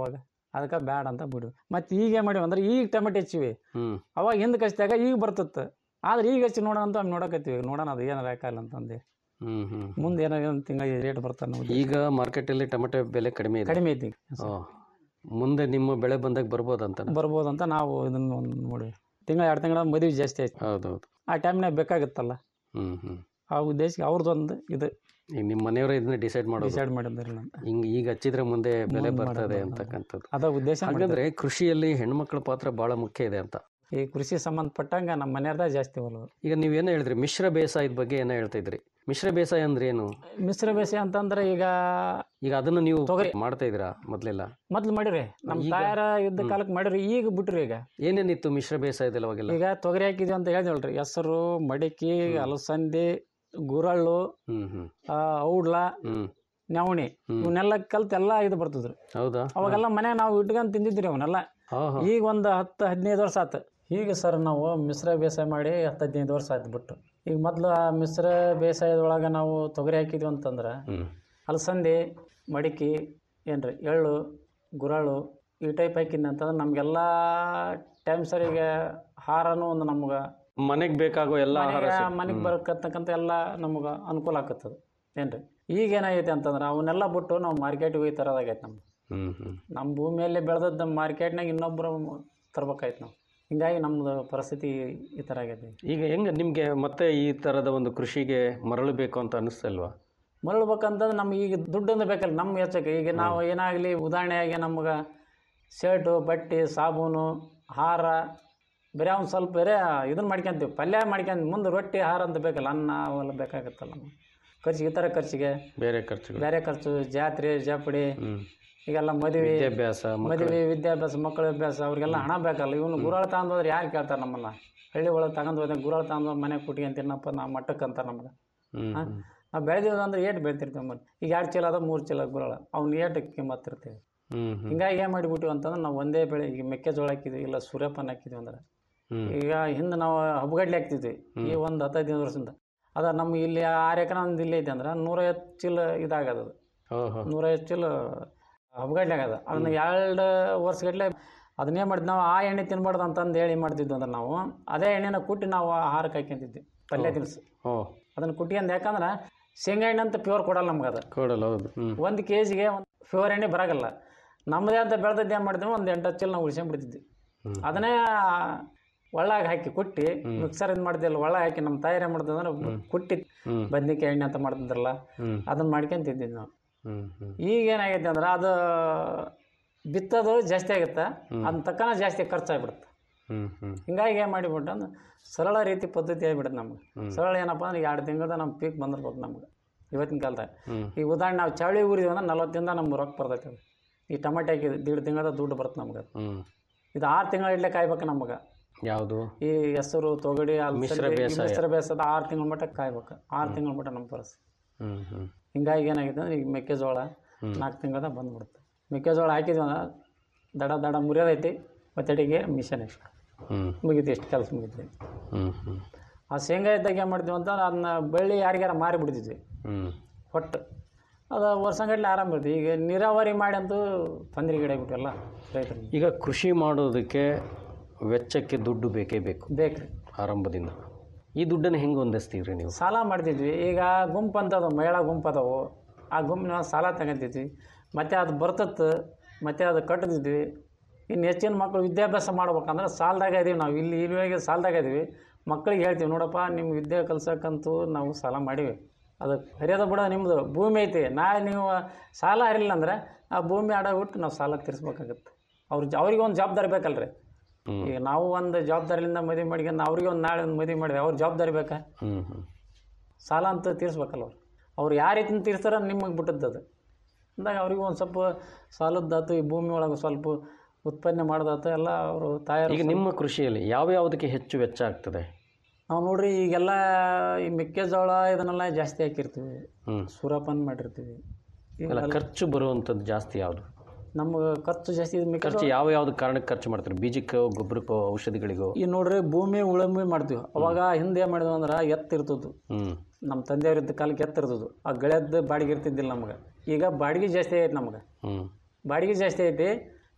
ಅದಕ್ಕೆ ಬ್ಯಾಡ ಅಂತ ಬಿಡು ಮತ್ತು ಈಗ ಏನು ಮಾಡಿವಿ ಅಂದ್ರೆ ಈಗ ಟೊಮೆಟೊ ಹಚ್ಚಿವಿ ಹ್ಮ್ ಅವಾಗ ಹಿಂದಕ್ಕೆ ಹಚ್ಚಿದಾಗ ಈಗ ಬರ್ತಿತ್ತು ಆದ್ರೆ ಈಗ ಹಚ್ಚಿ ನೋಡೋಣ ಅಂತ ನೋಡಕತ್ತೀವಿ ನೋಡೋಣ ಅದು ಏನಾರ ಯಾಕಲ್ಲ ಅಂತಂದು ಹ್ಮ್ ಹ್ಮ್ ಮುಂದೆ ಏನಾರ ತಿಂಗಳಿಗೆ ರೇಟ್ ಬರ್ತಾನೆ ನೋಡಿ ಈಗ ಮಾರ್ಕೆಟಲ್ಲಿ ಟೊಮೆಟೊ ಬೆಲೆ ಕಡಿಮೆ ಇದೆ ಕಡಿಮೆ ಐತಿ ಓ. ಮುಂದೆ ನಿಮ್ಮ ಬೆಳೆ ಬಂದಾಗ ಬರ್ಬೋದಂತ ಬರ್ಬೋದಂತ ನಾವು ಇದನ್ನ ಒಂದು ನೋಡಿ ತಿಂಗಳ ಎರಡು ತಿಂಗಳ ಮದುವೆ ಜಾಸ್ತಿ ಆಯ್ತು ಹೌದೌದು ಆ ಟೈಮ್ನಾಗ ಬೇಕಾಗುತ್ತಲ್ಲ ಹ್ಮ್ ಹ್ಮ್ ಆ ಉದ್ದೇಶಕ್ಕೆ ಅವ್ರದ್ದೊಂದು ಇದು ಈಗ ನಿಮ್ಮ ಮನೆಯವರೇ ಇದನ್ನ ಡಿಸೈಡ್ ಮಾಡೋದು ಡಿಸೈಡ್ ಮಾಡಿದ್ರಲ್ಲ ಅಂತ ಹಿಂಗ್ ಈಗ ಹಚ್ಚಿದ್ರೆ ಮುಂದೆ ಬೆಲೆ ಮುಂದೆ ಬರ್ತದೆ ಮಾಡೋದು. ಅಂತಕ್ಕಂಥದ್ದು ಅದ ಉದ್ದೇಶ ಹಾಗಾದ್ರೆ ಕೃಷಿಯಲ್ಲಿ ಹೆಣ್ಮಕ್ಳ ಪಾತ್ರ ಬಹಳ ಮುಖ್ಯ ಇದೆ ಅಂತ ಈ ಕೃಷಿ ಸಂಬಂಧಪಟ್ಟಂಗ ನಮ್ಮ ಮನೆಯವ್ರದ ಜಾಸ್ತಿ ಒಲವು ಈಗ ನೀವೇನೋ ಹೇಳಿದ್ರಿ ಮಿಶ್ರ ಬೇಸಾಯದ ಬಗ್ಗೆ ಏನೋ ಹೇಳ್ತಾ ಇದ್ರಿ ಮಿಶ್ರ ಬೇಸಾಯ ಅಂದ್ರೆ ಏನು ಮಿಶ್ರ ಬೇಸಾಯ ಅಂತಂದ್ರೆ ಈಗ ಈಗ ಅದನ್ನ ನೀವು ತೊಗರಿ. ಮಾಡ್ತಾ ಇದ್ದೀರಾ ಮೊದ್ಲೆಲ್ಲ ಮೊದ್ಲು ಮಾಡಿರಿ ನಮ್ಮ ಈಗ? ತಾಯಾರ ಇದ್ದ ಕಾಲಕ್ಕೆ ಮಾಡಿರಿ ಈಗ ಬಿಟ್ರಿ ಈಗ ಏನೇನಿತ್ತು ಮಿಶ್ರ ಬೇಸಾಯದಲ್ಲಿ ಅವಾಗೆಲ್ಲ ಈಗ ತೊಗರಿ ಹಾಕಿದ್ವಿ ಅಂತ ಹೇಳಿದ್ವಲ್ರಿ ಹೆಸರು ಮಡಿಕೆ ಅಲಸಂದಿ ಗುರಳ್ಳು ಹ್ಮ್ ಹ್ಮ್ ಆ, ಔಡ್ಲ ಹ್ಮ್ ನವಣಿ ಹ್ಮ್. ಇವನ್ನೆಲ್ಲ ಕಲ್ತ್ ಎಲ್ಲ ಇದು ಬರ್ತದ್ರಿ ಹೌದಾ ಅವಾಗೆಲ್ಲ ಮನೆ ನಾವು ಇಟ್ಕೊಂಡ್ ತಿಂದಿದ್ರಿ ಅವನ್ನೆಲ್ಲ ಹಾ ಹಾ ಈಗ ಒಂದು ಹತ್ತು ಹದಿನೈದು ವರ್ಷ ಆತು ಈಗ ಸರ್ ನಾವು ಮಿಶ್ರ ಬೇಸಾಯ ಮಾಡಿ ಹತ್ತು ಹದಿನೈದು ವರ್ಷ ಆಯ್ತು ಬಿಟ್ಟು ಈಗ ಮೊದ್ಲು ಆ ಮಿಶ್ರ ಬೇಸಾಯದೊಳಗೆ ನಾವು ತೊಗರಿ ಹಾಕಿದ್ವಿ ಅಂತಂದ್ರೆ ಹ್ಮ್ ಅಲಸಂದಿ ಮಡಿಕೆ ಏನ್ರಿ ಎಳ್ಳು ಗುರಾಳು ಈ ಟೈಪ್ ಹಾಕಿದ್ನಿ ಅಂತಂದ್ರೆ ನಮಗೆಲ್ಲ ಟೈಮ್ ಸರಿಗೆ ಹಾರನೂ ಒಂದು ನಮ್ಗೆ ಮನೆಗ್ ಬೇಕಾಗೋ ಎಲ್ಲ ಆಹಾರ ಸಿಗ್- ಮನೆಗೆ ಹ್ಮ್. ಬರಕತ್ತಕ್ಕಂಥ ಎಲ್ಲ ನಮ್ಗೆ ಅನುಕೂಲ ಆಕತ್ತದ ಏನ್ರಿ ಈಗ ಏನಾಗೈತೆ ಅಂತಂದ್ರೆ ಅವನ್ನೆಲ್ಲ ಬಿಟ್ಟು ನಾವು ಮಾರ್ಕೆಟ್ಗೆ ಹೋಗಿ ತರೋದಾಗೈತೆ ನಮ್ಗೆ ಹ್ಮ್ ಹ್ಮ್ ನಮ್ಮ ಭೂಮಿಯಲ್ಲಿ ಬೆಳೆದದ್ದು ಮಾರ್ಕೆಟ್ನಾಗ ಇನ್ನೊಬ್ಬರು ತರ್ಬೇಕಾಯ್ತು ನಾವು ಹಿಂಗಾಗಿ ನಮ್ಮದು ಪರಿಸ್ಥಿತಿ ಈ ಥರ ಆಗೈತಿ ಈಗ ಹೆಂಗ ನಿಮ್ಗೆ ಮತ್ತೆ ಈ ತರದ ಒಂದು ಕೃಷಿಗೆ ಮರಳಬೇಕು ಅಂತ ಅನಿಸ್ತಲ್ವಾ ಮರಳ್ಬೇಕಂತಂದ್ರೆ ನಮ್ಗೆ ಈಗ ದುಡ್ಡೊಂದು ಬೇಕಲ್ಲ ನಮ್ಮ ವೆಚ್ಚಕ್ಕೆ ಈಗ ನಾವು ಏನಾಗಲಿ ಉದಾಹರಣೆಯಾಗಿ ನಮ್ಗೆ ಶರ್ಟು ಬಟ್ಟೆ ಸಾಬೂನು ಹಾರ ಬೇರೆ ಒಂದು ಸ್ವಲ್ಪ ಬೇರೆ ಇದನ್ನ ಮಾಡ್ಕೊಂತೀವಿ ಪಲ್ಯ ಮಾಡ್ಕೊಂಡ್ ಮುಂದೆ ರೊಟ್ಟಿ ಹಾರ ಅಂತ ಬೇಕಲ್ಲ ಅನ್ನ ಅವೆಲ್ಲ ಬೇಕಾಗತ್ತಲ್ಲ ನಮ್ಗೆ ಖರ್ಚಿಗೆ ಈ ಥರ ಖರ್ಚಿಗೆ ಬೇರೆ ಖರ್ಚುಗಳು ಬೇರೆ ಖರ್ಚು ಜಾತ್ರೆ ಜಾಪಡಿ ಹ್ಮ್ ಈಗೆಲ್ಲ ಮದುವೆ ವಿದ್ಯಾಭ್ಯಾಸ ಮಕ್ಕಳ ಮದುವೆ ವಿದ್ಯಾಭ್ಯಾಸ ಮಕ್ಕಳ ಅಭ್ಯಾಸ ಅವ್ರಿಗೆಲ್ಲ ಹಣ ಬೇಕಲ್ಲ ಇವನು ಗುರಾಳ ತಗೊಂಡು ಹೋದ್ರೆ ಯಾರು ಕೇಳ್ತಾರೆ ನಮ್ಮನ್ನ ಹಳ್ಳಿ ಒಳಗೆ ತಗೊಂಡು ಹೋದ್ರೆ ಗುರಾಳ ತಗೊಂಡು ಮನೆ ಕುಟ್ಟಿ ಅಂತೀನಪ್ಪ ನಾವು ಮಟ್ಟಕ್ಕೆ ಅಂತಾರೆ ನಮ್ಗೆ ಹ್ಮ್ ಹಾ? ಹ್ಮ್ ನಾವು ಬೆಳೆದೀವಿ ಅಂದ್ರೆ ಏಟು ಬೆಳಿತಿರ್ತೀವಿ ಮತ್ತೆ ಈಗ ಎರಡು ಚೀಲ ಅದ ಮೂರು ಚೀಲ ಗುರಾಳ ಅವ್ನು ಏಟು ಕಿಮ್ಮತ್ತು ಇರ್ತೀವಿ ಹ್ಮ್ ಹ್ಮ್ ಹಿಂಗಾಗಿ ಏನು ಮಾಡಿಬಿಟ್ಟಿವಿ ಅಂತಂದ್ರೆ ನಾವು ಒಂದೇ ಬೆಳೆ ಈಗ ಮೆಕ್ಕೆಜೋಳ ಹಾಕಿದ್ವಿ ಇಲ್ಲ ಸೂರ್ಯಪಾನ ಹಾಕಿದ್ವಿ ಅಂದ್ರೆ ಹ್ಮ್ ಈಗ ಹಿಂದೆ ನಾವು ಹಬ್ಬಗಡ್ಲೆ ಹಾಕ್ತಿದ್ವಿ ಈ ಒಂದು ಹತ್ತು ಹದಿನೈದು ವರ್ಷದಿಂದ ಅದ ನಮ್ಗೆ ಇಲ್ಲಿ ಆರು ಎಕರೆ ಒಂದು ಇಲ್ಲಿ ಐತೆ ಅಂದ್ರೆ ನೂರೈವತ್ತು ಚೀಲ ಇದಾಗದ ಅದು ಹೋ ಹೋ ನೂರೈವತ್ತು ಚೀಲ ಹಬ್ಬಗಡ್ಲೆ ಆಗದ ಅದನ್ನ ಎರಡು ವರ್ಷಗಟ್ಲೆ ಅದನ್ನೇ ಮಾಡಿದ್ ನಾವು ಆ ಎಣ್ಣೆ ತಿನ್ಬಾರ್ದು ಅಂತಂದು ಹೇಳಿ ಮಾಡ್ತಿದ್ವಿ ಅಂದ್ರೆ ನಾವು ಅದೇ ಎಣ್ಣೆನ ಕುಟ್ಟಿ ನಾವು ಆಹಾರಕ್ಕೆ ಹಾಕ್ಯಂತಿದ್ವಿ ಪಲ್ಯ ತಿನ್ಸಿ ಓ ಅದನ್ನು ಕುಟ್ಕೊಂಡ್ ಯಾಕಂದ್ರೆ ಶೇಂಗಾ ಎಣ್ಣೆ ಅಂತ ಪ್ಯೂರ್ ಕೊಡಲ್ಲ ನಮ್ಗೆ ಅದು ಕೊಡಲ್ಲ ಹೌದು ಹ್ಮ್ ಒಂದು ಕೆ ಜಿಗೆ ಒಂದು ಪ್ಯೂರ್ ಎಣ್ಣೆ ಬರಾಗಲ್ಲ ನಮ್ಮದೇ ಅಂತ ಬೆಳೆದದ್ದು ಏನು ಮಾಡ್ತೀವಿ ಒಂದು ಎಂಟು ಹತ್ತು ಚೀಲ ನಾವು ಉಳಿಸ್ಕೊಂಡ್ಬಿಡ್ತಿದ್ವಿ ಹ್ಮ್. ಅದನ್ನೇ ಒಳ್ಳಾಗ ಹಾಕಿ ಕುಟ್ಟಿ ಮಿಕ್ಸರ್ ಇದು ಮಾಡ್ತಿಲ್ಲ ಒಳಗೆ ಹಾಕಿ ನಮ್ಮ ತಾಯಿರ ಮಾಡ್ತಂದ್ರೆ ಕುಟ್ಟಿ ಹ್ಮ್ ಬದ್ನಿಕಾಯಿ ಎಣ್ಣೆ ಅಂತ ಮಾಡ್ತಿದ್ರಲ್ಲ ಹ್ಮ್ ಅದನ್ನ ಮಾಡ್ಕೊಂಡ್ ತಿಂತಿದ್ವಿ ನಾವು ಹ್ಮ್ ಹ್ಮ್ ಈಗ ಏನಾಗೈತೆ ಅಂದ್ರೆ ಅದು ಬಿತ್ತೋದು ಜಾಸ್ತಿ ಆಗುತ್ತೆ ಅದನ್ನ ತಕ್ಕನ ಜಾಸ್ತಿ ಖರ್ಚಾಗ್ಬಿಡುತ್ತೆ ಹ್ಮ್ ಹ್ಮ್ ಹಿಂಗಾಗಿ ಏನು ಮಾಡಿಬಿಟ್ಟು ಅಂದ್ರೆ ಸರಳ ರೀತಿ ಪದ್ಧತಿ ಆಗಿಬಿಡುತ್ತೆ ನಮ್ಗೆ ಸರಳ ಏನಪ್ಪ ಅಂದ್ರೆ ಎರಡು ತಿಂಗಳದ ನಮ್ಮ ಪೀಕ್ ಬಂದಿರ್ಬೇಕು ನಮ್ಗೆ ಇವತ್ತಿನ ಕಾಲದಾಗ ಹ್ಮ್ ಈಗ ಉದಾಹರಣೆ ನಾವು ಚಳಿ ಊರಿದೀವಿ ಅಂದ್ರೆ ನಲ್ವತ್ತಿಂದ ನಮ್ಗೆ ರೊಕ್ಕ ಬರ್ತೈತೆ ಅದು ಈ ಟಮಾಟೆ ಹಾಕಿದ್ದು ದೀಡ್ ತಿಂಗಳದ ದುಡ್ಡು ಬರುತ್ತೆ ನಮ್ಗೆ ಅದು. ಹ್ಮ್ ಇದು ಆರು ತಿಂಗಳ ಇಡ್ಲೆ ಕಾಯ್ಬೇಕು ನಮ್ಗೆ ಯಾವುದು ಈ ಹೆಸರು ತೊಗಡಿ ಅಲಸಂದೆ, ಮಿಶ್ರ ಈ ಬೇಸಾಯ. ಮಿಶ್ರ ಬೇಸಾಯದ ಆರು ತಿಂಗಳ ಮಟ್ಟ ಕಾಯ್ಬೇಕು ಆರು ತಿಂಗಳ ಮಟ್ಟ ನಮ್ಮ ಪರಿಸ್ಥಿತಿ ಹ್ಮ್ ಹ್ಮ್ ಹಿಂಗಾಗಿ ಏನಾಗಿದೆ ಅಂದ್ರೆ ಈಗ ಮೆಕ್ಕೆಜೋಳ ನಾಲ್ಕು ತಿಂಗಳದ ಬಂದ್ಬಿಡುತ್ತೆ ಮೆಕ್ಕೆಜೋಳ ಹಾಕಿದ್ವಿ ಅಂದ್ರೆ ದಡ ದಡ ಮುರಿಯೋದೈತಿ ಒತ್ತಡಿಗೆ ಮಿಷನ್ ಎಷ್ಟು ಹ್ಮ್ ಮುಗೀತು ಎಷ್ಟು ಕೆಲಸ ಮುಗೀತು ಹ್ಮ್ ಹ್ಮ್ ಆ ಶೇಂಗಾ ಇದ್ದಾಗ ಏನು ಮಾಡ್ತೀವಿ ಅಂತಂದ್ರೆ ಅದನ್ನ ಬೆಳ್ಳಿ ಯಾರಿಗಾರ ಮಾರಿ ಬಿಡ್ತಿದ್ವಿ ಹ್ಮ್ ಒಟ್ಟು ಅದು ವರ್ಷಗಟ್ಟಲೆ ಆರಾಮ ಇರ್ತೀವಿ ಈಗ ನೀರಾವರಿ ಮಾಡಿ ಅಂತೂ ತೊಂದರೆ ಗಿಡಾಗ್ಬಿಟ್ಟಲ್ಲ ರೈತರಿಗೆ ಈಗ ಕೃಷಿ ಮಾಡೋದಕ್ಕೆ ವೆಚ್ಚಕ್ಕೆ ದುಡ್ಡು ಬೇಕೇ ಬೇಕು ಬೇಕು ಆರಂಭದಿಂದ ಈ ದುಡ್ಡನ್ನು ಹೆಂಗೆ ಹೊಂದಿಸ್ತೀವ್ರಿ ನೀವು ಸಾಲ ಮಾಡ್ತಿದ್ವಿ ಈಗ ಗುಂಪು ಅಂತದ ಮಹಿಳಾ ಗುಂಪು ಅದಾವು ಆ ಗುಂಪಿನ ಸಾಲ ತಗೊಂತಿದ್ವಿ ಮತ್ತು ಅದು ಬರ್ತತ್ತು ಮತ್ತು ಅದು ಕಟ್ತಿದ್ವಿ ಇನ್ನು ಹೆಚ್ಚಿನ ಮಕ್ಕಳು ವಿದ್ಯಾಭ್ಯಾಸ ಮಾಡ್ಬೇಕಂದ್ರೆ ಸಾಲದಾಗ ಇದೀವಿ ನಾವು ಇಲ್ಲಿ ಇಲ್ಲಿವರೆಗೆ ಸಾಲದಾಗ ಇದೀವಿ ಮಕ್ಕಳಿಗೆ ಹೇಳ್ತೀವಿ ನೋಡಪ್ಪ ನಿಮ್ಮ ವಿದ್ಯೆ ಕಲ್ಸಕ್ಕಂತೂ ನಾವು ಸಾಲ ಮಾಡೀವಿ ಅದು ಹರಿಯೋದು ಬಿಡ ನಿಮ್ಮದು ಭೂಮಿ ಐತಿ ನಾಳೆ ನೀವು ಸಾಲ ಹರಿಲಿಲ್ಲ ಅಂದ್ರೆ ಆ ಭೂಮಿ ಅಡವಿಟ್ಟು ನಾವು ಸಾಲ ತೀರಿಸ್ಬೇಕಾಗತ್ತೆ ಅವ್ರ ಜ ಅವ್ರಿಗೆ ಒಂದು ಜವಾಬ್ದಾರಿ ಬೇಕಲ್ರಿ ಹ್ಮ್. ಈಗ ನಾವು ಒಂದು ಜವಾಬ್ದಾರಿಯಿಂದ ಮದುವೆ ಮಾಡ್ಕೊಂಡು ಅವ್ರಿಗೆ ಒಂದು ನಾಳೆ ಒಂದು ಮದುವೆ ಮಾಡಿದೆ ಅವ್ರ ಜವಾಬ್ದಾರಿ ಬೇಕಾ ಹ್ಮ್ ಹ್ಮ್ ಸಾಲ ಅಂತ ತೀರಿಸ್ಬೇಕಲ್ಲ ಅವ್ರು ಅವ್ರು ಯಾವ ರೀತಿ ತೀರಿಸ್ತಾರ ನಿಮಗೆ ಬಿಟ್ಟದ್ದು ಅದು ಅಂದಾಗ ಅವ್ರಿಗೆ ಒಂದು ಸ್ವಲ್ಪ ಸಾಲದ್ದಾತು ಈ ಭೂಮಿ ಒಳಗೆ ಸ್ವಲ್ಪ ಉತ್ಪನ್ನ ಮಾಡೋದಾತು ಎಲ್ಲ ಅವರು ತಾಯಾರು ಈಗ ನಿಮ್ಮ ಕೃಷಿಯಲ್ಲಿ ಯಾವ್ಯಾವುದಕ್ಕೆ ಹೆಚ್ಚು ವೆಚ್ಚ ಆಗ್ತದೆ ನಾವು ನೋಡ್ರಿ ಈಗೆಲ್ಲ ಈ ಮೆಕ್ಕೆಜೋಳ ಇದನ್ನೆಲ್ಲ ಜಾಸ್ತಿ ಹಾಕಿರ್ತೀವಿ ಹ್ಮ್ ಸೂರ್ಯಪಾನ ಮಾಡಿರ್ತೀವಿ ಅಲ್ಲ ಇವೆಲ್ಲ ಖರ್ಚು ಬರುವಂಥದ್ದು ಜಾಸ್ತಿ ಯಾವುದು ನಮ್ಗೆ ಖರ್ಚು ಜಾಸ್ತಿ ಇದು ಖರ್ಚು ಮೆಕ್ಕೆಜೋಳ ಯಾವ ಯಾವ್ದು ಕಾರಣಕ್ಕೆ ಖರ್ಚು ಮಾಡ್ತಾರೆ ಬೀಜಕ್ಕೋ ಗೊಬ್ಬರಕ್ಕೋ ಔಷಧಿಗಳಿಗೋ ಈ ನೋಡ್ರಿ ಭೂಮಿ ಉಳುಮೆ ಮಾಡ್ತೀವಿ ಅವಾಗ ಹಿಂದೆ ಏನು ಮಾಡಿದ್ವಿ ಅಂದ್ರೆ ಎತ್ತು ಇರ್ತದ್ದು ಹ್ಮ್ ನಮ್ಮ ತಂದೆಯವ್ರ ಇದ್ದ ಕಾಲಕ್ಕೆ ಎತ್ತು ಇರ್ತದ್ದು ಆ ಗೆಳೆಯದ್ದು ಬಾಡಿಗೆ ಇರ್ತಿದ್ದಿಲ್ಲ ನಮ್ಗೆ ಈಗ ಬಾಡಿಗೆ ಜಾಸ್ತಿ ಐತೆ ನಮ್ಗೆ ಹ್ಮ್ ಬಾಡಿಗೆ ಜಾಸ್ತಿ ಐತಿ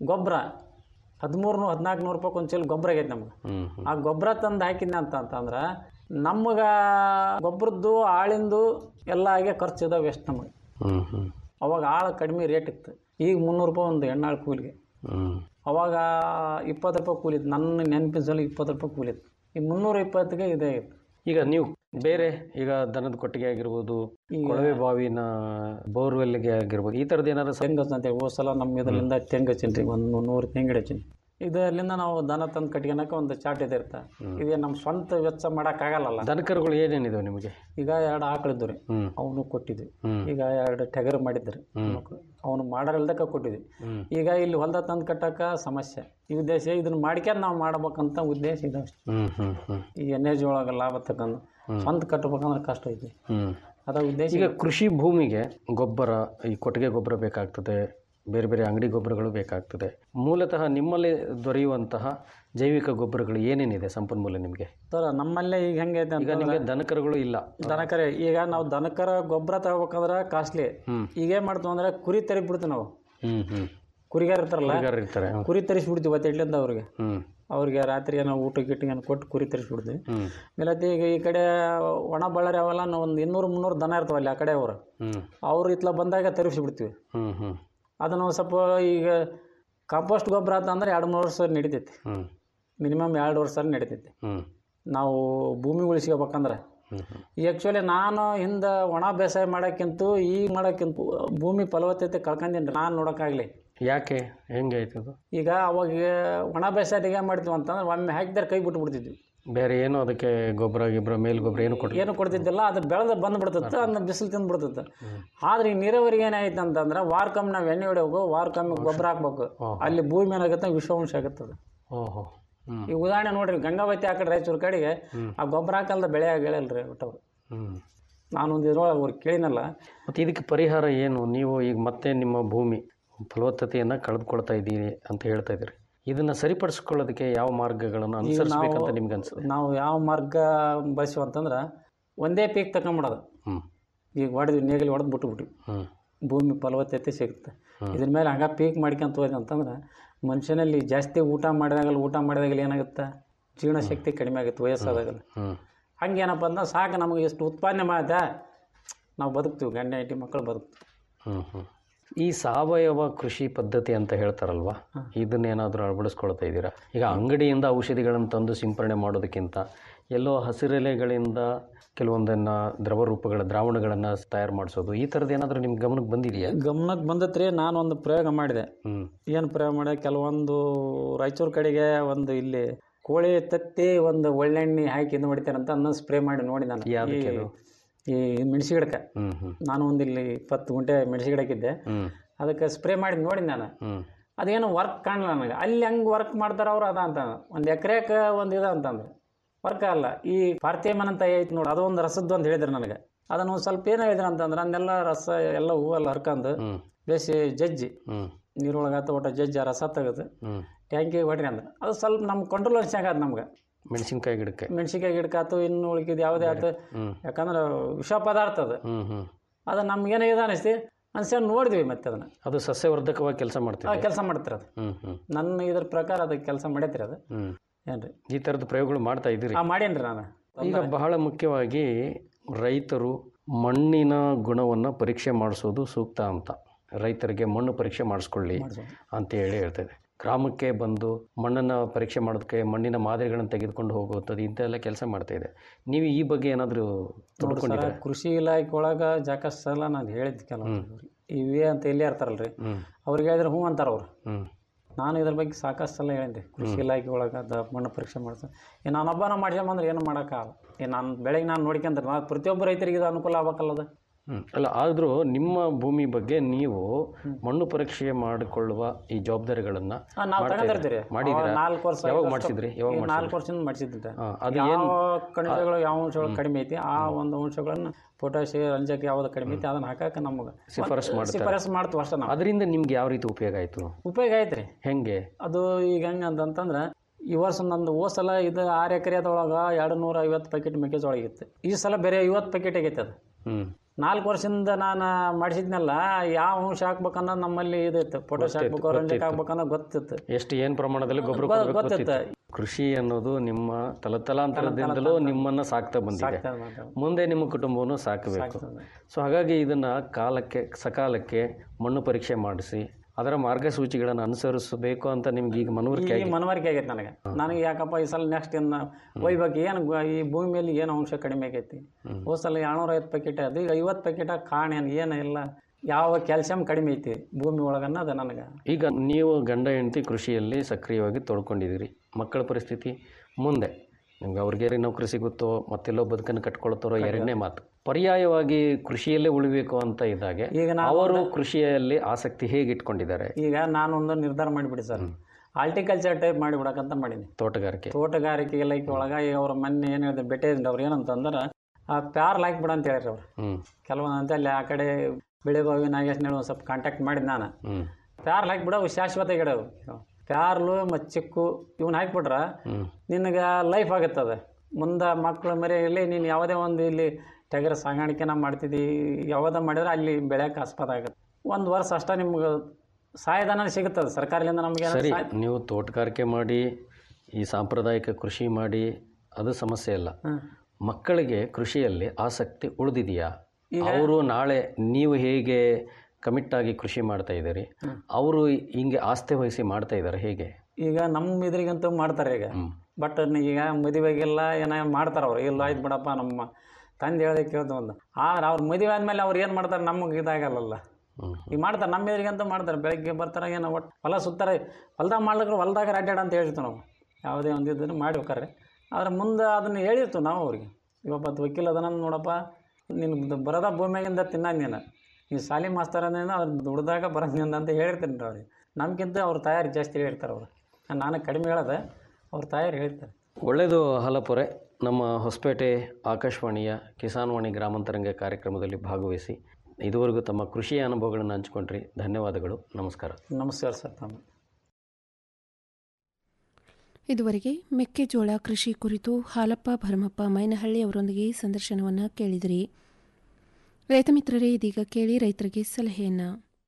ಗೊಬ್ಬರ ಹದಿಮೂರು ಹದಿನಾಲ್ಕು ನೂರು ರೂಪಾಯಿ ಒಂದು ಚೀಲ ಗೊಬ್ಬರ ಆಗೈತೆ ನಮ್ಗೆ ಹ್ಮ್ ಹ್ಮ್ ಆ ಗೊಬ್ಬರ ತಂದು ಹಾಕಿದ್ನ ಅಂತ ಅಂತಂದ್ರೆ ನಮಗೆ ಗೊಬ್ಬರದ್ದು ಆಳಿಂದು ಎಲ್ಲ ಆಗಿ ಖರ್ಚು ಇದಾವೆ ಎಷ್ಟು ನಮಗೆ ಹ್ಮ್ ಹ್ಮ್ ಅವಾಗ ಆಳು ಕಡಿಮೆ ರೇಟ್ ಇತ್ತು ಈಗ ಮುನ್ನೂರು ರೂಪಾಯಿ ಒಂದು ಹೆಣ್ಣಾಳು ಕೂಲಿಗೆ ಹ್ಮ್ ಅವಾಗ ಇಪ್ಪತ್ತು ರೂಪಾಯಿ ಕೂಲಿ ಇತ್ತು ನನ್ನ ನೆನಪಿನ ಸಲ ಇಪ್ಪತ್ತು ರೂಪಾಯಿ ಕೂಲಿ ಇತ್ತು ಈ ಮುನ್ನೂರ ಇಪ್ಪತ್ತಿಗೆ ಇದೇ ಇತ್ತು ಈಗ ನೀವು ಬೇರೆ ಈಗ ದನದ ಕೊಟ್ಟಿಗೆ ಆಗಿರ್ಬೋದು ಈಗ- ಕೊಳವೆ ಬಾವಿನ ಬೋರ್ವೆಲ್ಗೆ ಆಗಿರ್ಬೋದು ಈ ಥರದ್ದು ಏನಾದ್ರು ಸ- ತೆಂಗು ಅಂತೇಳಿ ಹೋದ ಸಲ ನಮ್ಮ ಇದರಿಂದ ತೆಂಗು ಹಚ್ಚೀನಿ ರೀ ಒಂದು ನೂರು ತೆಂಗಿಡ ಹಚ್ಚೀನಿ ಇದರಿಂದ ನಾವು ದನ ತಂದು ಕಟ್ಕೊಳಕ್ಕೆ ಒಂದು ಚಾಟ್ ಇದೆ ಇರ್ತಾ ಇದೇ ನಮ್ಮ ಸ್ವಂತ ವೆಚ್ಚ ಮಾಡೋಕ್ಕಾಗಲ್ಲ ದನಕರುಗಳು ಏನೇನಿದಾವೆ ನಿಮಗೆ ಈಗ ಎರಡು ಆಕಳಿದ್ದು ರೀ ಹ್ಮ್ ಅವನು ಕೊಟ್ಟಿದ್ವಿ ಹ್ಮ್ ಈಗ ಎರಡು ಟಗರು ಮಾಡಿದ್ರಿ ಅವನು ಮಾಡೋರಿಲ್ದಕ್ಕ ಕೊಟ್ಟಿದ್ವಿ ಹ್ಮ್ ಈಗ ಇಲ್ಲಿ ಹೊಲ್ದ ತಂದು ಕಟ್ಟಕ್ಕೆ ಸಮಸ್ಯೆ ಈ ಉದ್ದೇಶ ಇದನ್ನ ಮಾಡ್ಕೊಂಡು ನಾವು ಮಾಡ್ಬೇಕಂತ ಉದ್ದೇಶ ಇದೆ ಅಷ್ಟೇ ಹ್ಮ್ ಹ್ಮ್ ಹ್ಮ್ ಈ ಎನ್ ಎಜ್ ಒಳಗೆ ಲಾಭ ತಗೊಂಡು ಸ್ವಂತ ಕಟ್ಟಬೇಕಂದ್ರೆ ಕಷ್ಟ ಐತಿ ಹ್ಮ್ ಅದ ಉದ್ದೇಶ ಈಗ ಕೃಷಿ ಭೂಮಿಗೆ ಗೊಬ್ಬರ ಈ ಕೊಟ್ಟಿಗೆ ಗೊಬ್ಬರ ಬೇಕಾಗ್ತದೆ ಬೇರೆ ಬೇರೆ ಅಂಗಡಿ ಗೊಬ್ಬರಗಳು ಬೇಕಾಗ್ತದೆ ಮೂಲತಃ ನಿಮ್ಮಲ್ಲಿ ದೊರೆಯುವಂತಹ ಜೈವಿಕ ಗೊಬ್ಬರಗಳು ಏನೇನಿದೆ ಸಂಪನ್ಮೂಲ ನಿಮಗೆ ಸರ್ ನಮ್ಮಲ್ಲೇ ಈಗ ಹೆಂಗೈತೆ ಈಗ ಅಂತ ನಿಮಗೆ ದನಕರುಗಳು ಇಲ್ಲ ದನಕರ ಈಗ ನಾವು ದನಕರ ಗೊಬ್ಬರ ತಗೋಬೇಕಂದ್ರೆ ಕಾಸ್ಟ್ಲಿ ಹ್ಮ್ ಈಗ ಏನು ಮಾಡ್ತೀವಿ ಅಂದ್ರೆ ಕುರಿ ತರಿಬಿಡ್ತೀವಿ ನಾವು ಹ್ಮ್ ಹ್ಮ್ ಕುರಿಗಾರ ಇರ್ತಾರಲ್ಲ ಹುಡುಗರು ಇರ್ತಾರೆ ಹ್ಮ್. ಕುರಿ ತರಿಸ್ಬಿಡ್ತೀವಿ ಒತ್ತಿಡ್ಲಿಂದ ಅವ್ರಿಗೆ ಹ್ಮ್ ಅವ್ರಿಗೆ ರಾತ್ರಿ ಏನೋ ಊಟ ಗಿಟ್ಟಿಗೆ ಏನೋ ಕೊಟ್ಟು ಕುರಿ ತರಿಸ್ಬಿಡ್ತೀವಿ ಹ್ಮ್ ಮೇಲತ್ತೆ ಈಗ ಈ ಕಡೆ ಒಣ ಬಳ್ಳಾರಿ ಅವೆಲ್ಲ ನಾವು ಒಂದು ಇನ್ನೂರು ಮುನ್ನೂರು ದನ ಇರ್ತಾವಲ್ಲಿ ಆ ಕಡೆ ಅವರು ಹ್ಮ್ ಅವ್ರು ಇತ್ಲ ಬಂದಾಗ ತರಿಸ್ಬಿಡ್ತೀವಿ ಹ್ಮ್ ಹ್ಮ್ ಅದನ್ನು ಸ್ವಲ್ಪ ಈಗ ಕಾಂಪೋಸ್ಟ್ ಗೊಬ್ಬರ ಅಂತಂದ್ರೆ ಎರಡು ಮೂರು ವರ್ಷ ನಡಿತೈತಿ ಹ್ಮ್ ಮಿನಿಮಮ್ ಎರಡು ವರ್ಷ ನಡಿತೈತಿ ಹ್ಮ್ ನಾವು ಭೂಮಿ ಉಳಿಸ್ಕೋಬೇಕಂದ್ರೆ ಹ್ಮ್ ಹ್ಮ್ ಈ ಆ್ಯಕ್ಚುಲಿ ನಾನು ಹಿಂದೆ ಒಣ ಬೇಸಾಯ ಮಾಡೋಕ್ಕಿಂತ ಈಗ ಮಾಡೋಕ್ಕಿಂತ ಭೂಮಿ ಫಲವತ್ತತೆ ಕಳ್ಕೊಂಡೀನಿ ನಾನು ನೋಡೋಕ್ಕಾಗಲಿ ಯಾಕೆ ಹೆಂಗೆ ಆಯ್ತು ಅದು ಈಗ ಅವಾಗ ಒಣ ಬೇಸಾಯದಾಗ ಏನು ಮಾಡ್ತೀವಿ ಅಂತಂದ್ರೆ ಒಮ್ಮೆ ಹಾಕಿದ್ರೆ ಕೈ ಬಿಟ್ಟು ಬಿಡ್ತಿದ್ವಿ ಬೇರೆ ಏನು ಅದಕ್ಕೆ ಗೊಬ್ಬರ ಗಿಬ್ಬರ ಮೇಲ್ ಗೊಬ್ಬರ ಏನು ಕೊಟ್ಟು ಏನು ಕೊಡ್ತಿದ್ದಿಲ್ಲ ಅದು ಬೆಳೆದು ಬಂದ್ಬಿಡ್ತತ್ತೆ ಅದನ್ನ ಬಿಸಿಲು ತಿಂದ್ಬಿಡ್ತತ್ತೆ ಆದ್ರೆ ಈ ನೀರಾವರಿಗೆ ಏನಾಯ್ತು ಅಂತಂದ್ರೆ ವಾರಕ್ಕೊಮ್ಮೆ ನಾವು ಎಣ್ಣೆ ಹೊಡಿಬೇಕು ವಾರಕ್ಕೊಮ್ಮೆ ಗೊಬ್ಬರ ಹಾಕ್ಬೇಕು ಅಲ್ಲಿ ಭೂಮಿ ಏನಾಗುತ್ತೆ ವಿಷವಂಶ ಆಗುತ್ತೆ ಅದು ಓಹೋ ಹ್ಮ್ ಈ ಉದಾಹರಣೆ ನೋಡ್ರಿ ಗಂಗಾವತಿ ಆ ಕಡೆ ರಾಯಚೂರು ಕಡೆಗೆ ಆ ಗೊಬ್ಬರ ಹಾಕಲ್ದ ಬೆಳೆ ಆಗಿಳಲ್ರಿ ಒಟ್ಟವ್ರು ಹ್ಮ್ ನಾನೊಂದು ಇದ್ರೊಳಗೆ ಅವ್ರು ಕೇಳಿನಲ್ಲ ಮತ್ತು ಇದಕ್ಕೆ ಪರಿಹಾರ ಏನು ನೀವು ಈಗ ಮತ್ತೆ ನಿಮ್ಮ ಭೂಮಿ ಫಲವತ್ತತೆಯನ್ನು ಕಳೆದುಕೊಳ್ತಾ ಇದ್ದೀರಿ ಅಂತ ಹೇಳ್ತಾ ಇದ್ದೀರಿ ಇದನ್ನು ಸರಿಪಡಿಸ್ಕೊಳ್ಳೋದಕ್ಕೆ ಯಾವ ಮಾರ್ಗಗಳನ್ನು ಅನುಸರಿಸಬೇಕಂತ ನಿಮ್ಗೆ ಅನ್ಸುತ್ತೆ ನಾವು ಯಾವ ಮಾರ್ಗ ಬಳಸಿವಿ ಅಂತಂದ್ರೆ ಒಂದೇ ಪೀಕ್ ತಗೊಂಬಿಡೋದು ಹ್ಞೂ ಈಗ ಹೊಡೆದ್ವಿ ನೇಗಿಲು ಹೊಡೆದು ಬಿಟ್ಟು ಹ್ಞೂ ಭೂಮಿ ಫಲವತ್ತತೆ ಸಿಗುತ್ತೆ ಇದ್ರ ಮೇಲೆ ಹಂಗೆ ಪೀಕ್ ಮಾಡ್ಕೊಂತ ಹೋಯ್ತು ಅಂತಂದ್ರೆ ಮನುಷ್ಯನಲ್ಲಿ ಜಾಸ್ತಿ ಊಟ ಮಾಡಿದಾಗಲ್ಲ ಊಟ ಮಾಡಿದಾಗಲ್ಲ ಏನಾಗುತ್ತೆ ಜೀರ್ಣಶಕ್ತಿ ಕಡಿಮೆ ಆಗುತ್ತೆ ವಯಸ್ಸಾದಾಗಲ್ಲ ಹ್ಞೂ ಹಂಗೇನಪ್ಪ ಅಂದ್ರೆ ಸಾಕು ನಮಗೆ ಎಷ್ಟು ಉತ್ಪಾದನೆ ಮಾಡಿದೆ ನಾವು ಬದುಕ್ತೀವಿ ಗಂಡ ಹೆಂಡತಿ ಮಕ್ಕಳು ಬದುಕ್ತೀವಿ ಹ್ಞೂ ಹ್ಞೂ ಈ ಸಾವಯವ ಕೃಷಿ ಪದ್ಧತಿ ಅಂತ ಹೇಳ್ತಾರಲ್ವಾ ಇದನ್ನೇನಾದರೂ ಅಳವಡಿಸ್ಕೊಳ್ತಾ ಇದ್ದೀರಾ ಈಗ ಅಂಗಡಿಯಿಂದ ಔಷಧಿಗಳನ್ನು ತಂದು ಸಿಂಪರಣೆ ಮಾಡೋದಕ್ಕಿಂತ ಎಲ್ಲೋ ಹಸಿರೆಲೆಗಳಿಂದ ಕೆಲವೊಂದನ್ನು ದ್ರವ ರೂಪಗಳ ದ್ರಾವಣಗಳನ್ನು ತಯಾರು ಮಾಡಿಸೋದು ಈ ಥರದ್ದು ಏನಾದರೂ ನಿಮ್ಮ ಗಮನಕ್ಕೆ ಬಂದಿದೆಯಾ ಗಮನಕ್ಕೆ ಬಂದತ್ರಿ ನಾನು ಒಂದು ಪ್ರಯೋಗ ಮಾಡಿದೆ ಹ್ಞೂ ಏನು ಪ್ರಯೋಗ ಮಾಡಿದೆ ಕೆಲವೊಂದು ರಾಯಚೂರು ಕಡೆಗೆ ಒಂದು ಇಲ್ಲಿ ಕೋಳಿ ತತ್ತಿ ಒಂದು ಒಳ್ಳೆಣ್ಣೆ ಹಾಕಿ ಇದು ಹೊಡಿತಾರಂತ ಅನ್ನೋ ಸ್ಪ್ರೇ ಮಾಡಿ ನೋಡಿ ನಾನು ಯಾವ್ದಕ್ಕೆ ಈ- ಅದು? ಈ ಮೆಣಸಿ ಗಿಡಕ್ಕೆ ಹ್ಞೂ ಹ್ಞೂ ನಾನು ಒಂದು ಇಲ್ಲಿ ಇಪ್ಪತ್ತು ಗುಂಟೆ ಮೆಣಸಿ ಗಿಡ ಹಾಕಿದ್ದೆ ಹ್ಞೂ ಅದಕ್ಕೆ ಸ್ಪ್ರೇ ಮಾಡಿ ನೋಡಿ ನಾನು ಹ್ಞೂ ಅದೇನು ವರ್ಕ್ ಕಾಣಲ್ಲ ನನಗೆ ಅಲ್ಲಿ ಹೆಂಗೆ ವರ್ಕ್ ಮಾಡ್ತಾರೆ ಅವ್ರು ಅದ ಅಂತ ಒಂದು ಎಕರೆಗೆ ಒಂದು ಇದು ಅಂತಂದ್ರೆ ವರ್ಕ್ ಅಲ್ಲ ಈ ಪಾರ್ಥಿಮನ್ ಅಂತ ಐತಿ ನೋಡಿ ಅದೊಂದು ರಸದ್ದು ಅಂತ ಹೇಳಿದ್ರು ನನಗೆ ಅದನ್ನು ಒಂದು ಸ್ವಲ್ಪ ಏನು ಹೇಳಿದ್ರು ಅಂತಂದ್ರೆ ಅದನ್ನೆಲ್ಲ ರಸ ಎಲ್ಲ ಹೂವೆಲ್ಲ ಹರ್ಕೊಂಡು ಹ್ಞೂ ಬೇಸಿ ಜಜ್ಜಿ ಹ್ಞೂ ನೀರೊಳಗೆ ಆತ ಒಟ್ಟು ಜಜ್ಜಿ ಆ ರಸ ತೆಗೆದು ಹ್ಞೂ ಟ್ಯಾಂಕಿಗೆ ಹೊಡ್ರಿ ಅಂದ್ರೆ ಅದು ಸ್ವಲ್ಪ ನಮ್ಮ ಕಂಟ್ರೋಲ್ ಅನ್ಸಾಗದು ನಮ್ಗೆ ಮೆಣಸಿನ್ಕಾಯಿ ಗಿಡಕ್ಕೆ ಮೆಣಸಿನ್ಕಾಯಿ ಗಿಡಕ್ಕೆ ಆತು ಇನ್ನು ಉಳ್ಕಿದ್ದು ಯಾವುದೇ ಆತು ಹ್ಞೂ ಯಾಕಂದ್ರೆ ವಿಷ ಪದಾರ್ಥ ಅದು ಹ್ಞೂ ಹ್ಞೂ ಅದು ನಮ್ಗೇನೋ ಇದು ಅನಿಸ್ತಿ ಅನ್ಸ್ಕೊಂಡು ನೋಡಿದ್ವಿ ಮತ್ತೆ ಅದನ್ನು ಅದು ಸಸ್ಯವರ್ಧಕವಾಗಿ ಕೆಲಸ ಮಾಡ್ತೀವಿ ಕೆಲಸ ಮಾಡ್ತಿರ ಅದು ಹ್ಞೂ ಹ್ಞೂ ನನ್ನ ಇದ್ರ ಪ್ರಕಾರ ಅದಕ್ಕೆ ಕೆಲಸ ಮಾಡೈತ್ರಿ ಅದು ಹ್ಞೂ ಏನ್ರಿ ಈ ಥರದ ಪ್ರಯೋಗಗಳು ಮಾಡ್ತಾ ಇದ್ದೀರಿ ಆ ಮಾಡೇನ್ರಿ ನಾನು ಈಗ ಬಹಳ ಮುಖ್ಯವಾಗಿ ರೈತರು ಮಣ್ಣಿನ ಗುಣವನ್ನು ಪರೀಕ್ಷೆ ಮಾಡಿಸೋದು ಸೂಕ್ತ ಅಂತ ರೈತರಿಗೆ ಮಣ್ಣು ಪರೀಕ್ಷೆ ಮಾಡಿಸ್ಕೊಳ್ಳಿ ಅಂತ ಹೇಳಿ ಹೇಳ್ತದೆ ಗ್ರಾಮಕ್ಕೆ ಬಂದು ಮಣ್ಣನ್ನು ಪರೀಕ್ಷೆ ಮಾಡೋದಕ್ಕೆ ಮಣ್ಣಿನ ಮಾದರಿಗಳನ್ನು ತೆಗೆದುಕೊಂಡು ಹೋಗುವಂಥದ್ದು ಇಂಥೆಲ್ಲ ಕೆಲಸ ಮಾಡ್ತಾ ಇದೆ ನೀವು ಈ ಬಗ್ಗೆ ಏನಾದರೂ ಸರ ತೊಡ್ಕೊಂಡಿದ್ದೀರಾ ಕೃಷಿ ಇಲಾಖೆ ಒಳಗೆ ಜಾಕಷ್ಟು ಸಲ ನಾನು ಹೇಳಿದ್ದು ಕೆಲವು ಇವೆ ಅಂತ ಇಲ್ಲೇ ಇರ್ತಾರಲ್ರಿ ಹ್ಞೂ ಅವ್ರಿಗೆ ಹೇಳಿದ್ರೆ ಹ್ಞೂ ಅಂತಾರೆ ಅವ್ರು ಹ್ಞೂ ನಾನು ಇದ್ರ ಬಗ್ಗೆ ಸಾಕಷ್ಟು ಸಲ ಹೇಳಿದ್ದೆ ಕೃಷಿ ಇಲಾಖೆ ಒಳಗೆ ಅದ ಮಣ್ಣು ಪರೀಕ್ಷೆ ಮಾಡ್ತಾರೆ ಈ ನಾನೊಬ್ಬನ ಮಾಡ್ಸ್ಕೊಂಬಂದ್ರೆ ಏನು ಮಾಡೋಕ್ಕಾಗಲ್ಲ ಈ ನಾನು ಬೆಳಗ್ಗೆ ನಾನು ನೋಡ್ಕೊಂತಾರೆ ನಾನು ಪ್ರತಿಯೊಬ್ಬ ರೈತರಿಗೆ ಇದು ಅನುಕೂಲ ಆಗ್ಬೇಕಲ್ಲ ಅದು ಹ್ಞೂ ಅಲ್ಲ ಆದರೂ ನಿಮ್ಮ ಭೂಮಿ ಬಗ್ಗೆ ನೀವು ಮಣ್ಣು ಪರೀಕ್ಷೆ ಮಾಡಿಕೊಳ್ಳುವ ಈ ಜವಾಬ್ದಾರಿಗಳನ್ನು ಆ, ನಾವು ತಗೊಂಡಿರ್ತೀರಿ ಮಾಡಿದ್ದೀರಾ ನಾಲ್ಕು ವರ್ಷ ಯಾವಾಗ ಐದು ವರ್ಷ- ಮಾಡಿಸಿದ್ರಿ ಯಾವಾಗ ಈ ಮಾಡಿಸಿದ್ರಿ ನಾಲ್ಕು ವರ್ಷದಿಂದ ಮಾಡಿಸಿದ್ದೆ ಹಾಂ ಅದು ಯಾವ ಏನು ಖನಿಜಗಳು ಯಾವ ಅಂಶಗಳು ಕಡಿಮೆ ಐತಿ ಆ ಒಂದು ಅಂಶಗಳನ್ನು ಪೊಟ್ಯಾಶಿ ರಂಜಕ ಯಾವ್ದು ಕಡಿಮೆ ಐತಿ ಅದನ್ನ ಹಾಕಕ್ಕೆ ನಮಗೆ ಶಿಫಾರಸು ಮಾಡ್ತಾರೆ ಶಿಫಾರಸು ಮಾಡ್ತೀವಿ ಅಷ್ಟೇ ನಾವು ಅದರಿಂದ ನಿಮ್ಗೆ ಯಾವ ರೀತಿ ಉಪಯೋಗ ಆಯಿತು ಉಪಯೋಗ ಐತ್ರಿ ಹೆಂಗೆ ಅದು ಈಗ ಹೆಂಗೆ ಅಂತಂತಂದ್ರೆ ಈ ವರ್ಷ ನಂದು ಹೋದ ಸಲ ಇದು ಆರು ಎಕರೆ ಅದ್ರೊಳಗೆ ಎರಡು ನೂರ ಐವತ್ತು ಪ್ಯಾಕೆಟ್ ಮೆಕ್ಕೆಜೋಳ ಆಗಿತ್ತು ಈ ಸಲ ಬೇರೆ ಐವತ್ತು ಪ್ಯಾಕೆಟ್ ಆಗೈತೆ ಅದು ಹ್ಞೂ ನಾಲ್ಕು ವರ್ಷದಿಂದ ನಾನು ಮಾಡಿಸಿದ್ನಲ್ಲ ಯಾವ ಅಂಶ ಹಾಕ್ಬೇಕನ್ನೋದು ನಮ್ಮಲ್ಲಿ ಇದಿತ್ತು ಪೊಟ್ಯಾಶ್ ಗೊತ್ತಿತ್ತು, ಹಾಕ್ಬೇಕು ರಂಜಕ ಗೊತ್ತಿತ್ತು. ಹಾಕ್ಬೇಕನ್ನೋದು ಗೊತ್ತಿತ್ತು ಎಷ್ಟು ಏನು ಪ್ರಮಾಣದಲ್ಲಿ ಗೊಬ್ಬರ ಗೊ- ಕೊಡ್ಬೇಕು ಗೊತ್ತಿತ್ತು. ಗೊತ್ತಿತ್ತು. ಕೃಷಿ ಅನ್ನೋದು ನಿಮ್ಮ ತಲತಲಾಂತರದಿಂದಲೂ ನಿಮ್ಮನ್ನ ಸಾಕ್ತಾ ಬಂದಿದೆ ಸಾಕ್ತಾ ಬಂತು. ಮುಂದೆ ನಿಮ್ಮ ಕುಟುಂಬವನ್ನು ಸಾಕಬೇಕು ಸಾಕ್ತದೆ. ಸೊ ಹಾಗಾಗಿ ಇದನ್ನ ಕಾಲಕ್ಕೆ ಸಕಾಲಕ್ಕೆ ಮಣ್ಣು ಪರೀಕ್ಷೆ ಮಾಡಿಸಿ ಅದರ ಮಾರ್ಗಸೂಚಿಗಳನ್ನು ಅನುಸರಿಸಬೇಕು ಅಂತ ನಿಮ್ಗೆ ಈಗ ಮನವರಿಕೆ ಈ ಆಗಿದೆ ಮನವರಿಕೆ ಆಗೈತೆ ನನಗೆ ನನಗೆ ಯಾಕಪ್ಪ ಈ ಸಲ ನೆಕ್ಸ್ಟ್ ಇನ್ನು ಒಯ್ಬೇಕು ಏನು ಗ- ಈ ಭೂಮಿ ಮೇಲೆ ಏನು ಅಂಶ ಕಡಿಮೆ ಆಗೈತಿ ಹೋದ ಸಲ ಏಳ್ನೂರೈವತ್ತು ಪ್ಯಾಕೆಟ್ ಅದು ಈಗ ಐವತ್ತು ಪ್ಯಾಕೆಟ್ ಕಾಣೆ ಏನು ಇಲ್ಲ ಯಾವ ಕ್ಯಾಲ್ಸಿಯಂ ಕಡಿಮೆ ಐತಿ ಭೂಮಿ ಒಳಗನ್ನ ಅದು ನನಗೆ ಈಗ ನೀವು ಗಂಡ ಹೆಂಡತಿ ಕೃಷಿಯಲ್ಲಿ ಸಕ್ರಿಯವಾಗಿ ತೊಡ್ಕೊಂಡಿದ್ದೀರಿ ಮಕ್ಕಳ ಪರಿಸ್ಥಿತಿ ಮುಂದೆ ನಿಮ್ಗೆ ಅವ್ರಿಗೆ ನೌಕರಿ ಸಿಗುತ್ತೋ ಮತ್ತೆಲ್ಲೋ ಬದುಕನ್ನು ಕಟ್ಕೊಳ್ತಾರೋ ಎರಡನೇ ಮಾತು ಪರ್ಯಾಯವಾಗಿ ಕೃಷಿಯಲ್ಲೇ ಉಳಿಬೇಕು ಅಂತ ಇದ್ದಾಗೆ ಈಗ ನಾನು ಅವರು ಕೃಷಿಯಲ್ಲಿ ಆಸಕ್ತಿ ಹೇಗೆ ಇಟ್ಕೊಂಡಿದ್ದಾರೆ ಈಗ ನಾನೊಂದು ನಿರ್ಧಾರ ಮಾಡಿಬಿಡಿ ಸರ್ ಆಲ್ಟಿಕಲ್ಚರ್ ಟೈಪ್ ಮಾಡಿಬಿಡಕಂತ ಮಾಡೀನಿ ತೋಟಗಾರಿಕೆ ತೋಟಗಾರಿಕೆ ಇಲಾಖೆ ಒಳಗೆ ಈಗ ಅವ್ರ ಮೊನ್ನೆ ಏನು ಹೇಳಿದ್ರು ಭೇಟಿ ಇದ್ರಿ ಅವ್ರು ಏನಂತಂದ್ರೆ ಆ ಪ್ಯಾರ್ ಹಾಕ್ಬಿಡ ಅಂತ ಹೇಳಿರಿ ಅವ್ರು ಹ್ಮ್ ಕೆಲವೊಂದು ಅಂತ ಅಲ್ಲಿ ಆ ಕಡೆ ಬೆಳೆಗೋವಿ ನಾಗೇಶ್ನಲ್ಲಿ ಒಂದು ಸ್ವಲ್ಪ ಕಾಂಟ್ಯಾಕ್ಟ್ ಮಾಡಿದ್ದು ನಾನು ಹ್ಮ್ ಪ್ಯಾರ್ಲ್ ಹಾಕಿಬಿಡ ಅವು ಶಾಶ್ವತ ಗಿಡ ಅವು ಪ್ಯಾರ್ಲು ಮತ್ತು ಚಿಕ್ಕು ಇವನ್ನ ಹಾಕಿಬಿಟ್ರೆ ಹ್ಮ್ ನಿನಗೆ ಲೈಫ್ ಆಗುತ್ತದೆ ಮುಂದೆ ಮಕ್ಕಳು ಮರಿ ಇಲ್ಲಿ ನೀನು ಯಾವುದೇ ಒಂದು ಇಲ್ಲಿ ಟಗರ ಸಾಗಾಣಿಕೆನ ಮಾಡ್ತಿದ್ದಿ ಯಾವುದೇ ಮಾಡಿದ್ರೆ ಅಲ್ಲಿ ಬೆಳೆಯೋಕೆ ಆಸ್ಪದ ಆಗುತ್ತೆ ಒಂದು ವರ್ಷ ಅಷ್ಟೇ ನಿಮ್ಗೆ ಸಹಾಯಧನ ಸಿಗುತ್ತದೆ ಸರ್ಕಾರದಿಂದ ನಮಗೆ ಸರಿ ನೀವು ತೋಟಗಾರಿಕೆ ಮಾಡಿ ಈ ಸಾಂಪ್ರದಾಯಿಕ ಕೃಷಿ ಮಾಡಿ ಅದು ಸಮಸ್ಯೆ ಇಲ್ಲ ಮಕ್ಕಳಿಗೆ ಕೃಷಿಯಲ್ಲಿ ಆಸಕ್ತಿ ಉಳಿದಿದೆಯಾ ಅವರು ನಾಳೆ ನೀವು ಹೇಗೆ ಕಮಿಟ್ ಆಗಿ ಕೃಷಿ ಮಾಡ್ತಾ ಇದ್ದೀರಿ ಅವರು ಹಿಂಗೆ ಆಸ್ತಿ ವಹಿಸಿ ಮಾಡ್ತಾ ಇದ್ದಾರೆ ಹೇಗೆ ಈಗ ನಮ್ಮ ಇದ್ರಿಗಂತೂ ಮಾಡ್ತಾರೆ ಈಗ ಬಟ್ ಈಗ ಮದುವೆಗೆಲ್ಲ ಏನೋ ಮಾಡ್ತಾರೆ ಅವ್ರು ಇಲ್ಲ ಆಯ್ತು ಬಿಡಪ್ಪ ನಮ್ಮ ತಂದೆ ಹೇಳ್ದೆ ಕೇಳ್ದು ಒಂದು ಆದ್ರೆ ಅವ್ರು ಮದುವೆ ಆದಮೇಲೆ ಅವ್ರು ಏನು ಮಾಡ್ತಾರೆ ನಮಗೆ ಇದಾಗಲ್ಲ ಹ್ಮ್. ಈಗ ಮಾಡ್ತಾರೆ ನಮ್ಮ ಎದುರಿಗಂತೂ ಮಾಡ್ತಾರೆ ಬೆಳಗ್ಗೆ ಬರ್ತಾರೆ ಏನೋ ಒಟ್ಟು ಹೊಲ ಸುತ್ತಾರೆ ಹೊಲ್ದಾಗ ಮಾಡ್ಲಿಕ್ಕೆ ಹೊಲ್ದಾಗ ಅಡ್ಡಾಡ ಅಂತ ಹೇಳ್ತೀವಿ ನಾವು ಯಾವುದೇ ಒಂದು ಇದನ್ನು ಮಾಡ್ಬೇಕಾರೆ ಆದ್ರೆ ಮುಂದೆ ಅದನ್ನು ಹೇಳಿರ್ತೀವಿ ನಾವು ಅವ್ರಿಗೆ ಇವತ್ತು ವಕೀಲ ಅದನ್ನ ನೋಡಪ್ಪ ನಿನ್ನ ಬರದ ಭೂಮಿಯಾಗಿಂದ ತಿನ್ನ ನೀನು ಈ ಸಾಲಿ ಮಾಸ್ತರನೇನೋ ಅವ್ರು ದುಡ್ದಾಗ ಬರೋದ್ನಿಂದ ಅಂತ ಹೇಳಿರ್ತೀನಿ ರೀ ಅವ್ರಿಗೆ ನಮ್ಗಿಂತ ಅವ್ರ ತಯಾರಿ ಜಾಸ್ತಿ ಹೇಳ್ತಾರೆ ಅವರು ನಾನು ಕಡಿಮೆ ಹೇಳೋದೆ ಅವ್ರ ತಯಾರಿ ಹೇಳ್ತಾರೆ ಒಳ್ಳೆಯದು ಹಲಪುರೆ ನಮ್ಮ ಹೊಸಪೇಟೆ ಆಕಾಶವಾಣಿಯ ಕಿಸಾನ್ವಾಣಿ ಗ್ರಾಮಾಂತರಂಗ ಕಾರ್ಯಕ್ರಮದಲ್ಲಿ ಭಾಗವಹಿಸಿ ಇದುವರೆಗೂ ತಮ್ಮ ಕೃಷಿಯ ಅನುಭವಗಳನ್ನು ಹಂಚ್ಕೊಂಡ್ರಿ ಧನ್ಯವಾದಗಳು ನಮಸ್ಕಾರ ನಮಸ್ಕಾರ ಸರ್ ತಮ್ಮ ಇದುವರೆಗೆ ಮೆಕ್ಕೆಜೋಳ ಕೃಷಿ ಕುರಿತು ಹಾಲಪ್ಪ ಭರಮಪ್ಪ ಮೈನಹಳ್ಳಿ ಅವರೊಂದಿಗೆ ಸಂದರ್ಶನವನ್ನು ಕೇಳಿದಿರಿ ರೈತ ಮಿತ್ರರೇ ಇದೀಗ ಕೇಳಿ ರೈತರಿಗೆ ಸಲಹೆಯನ್ನು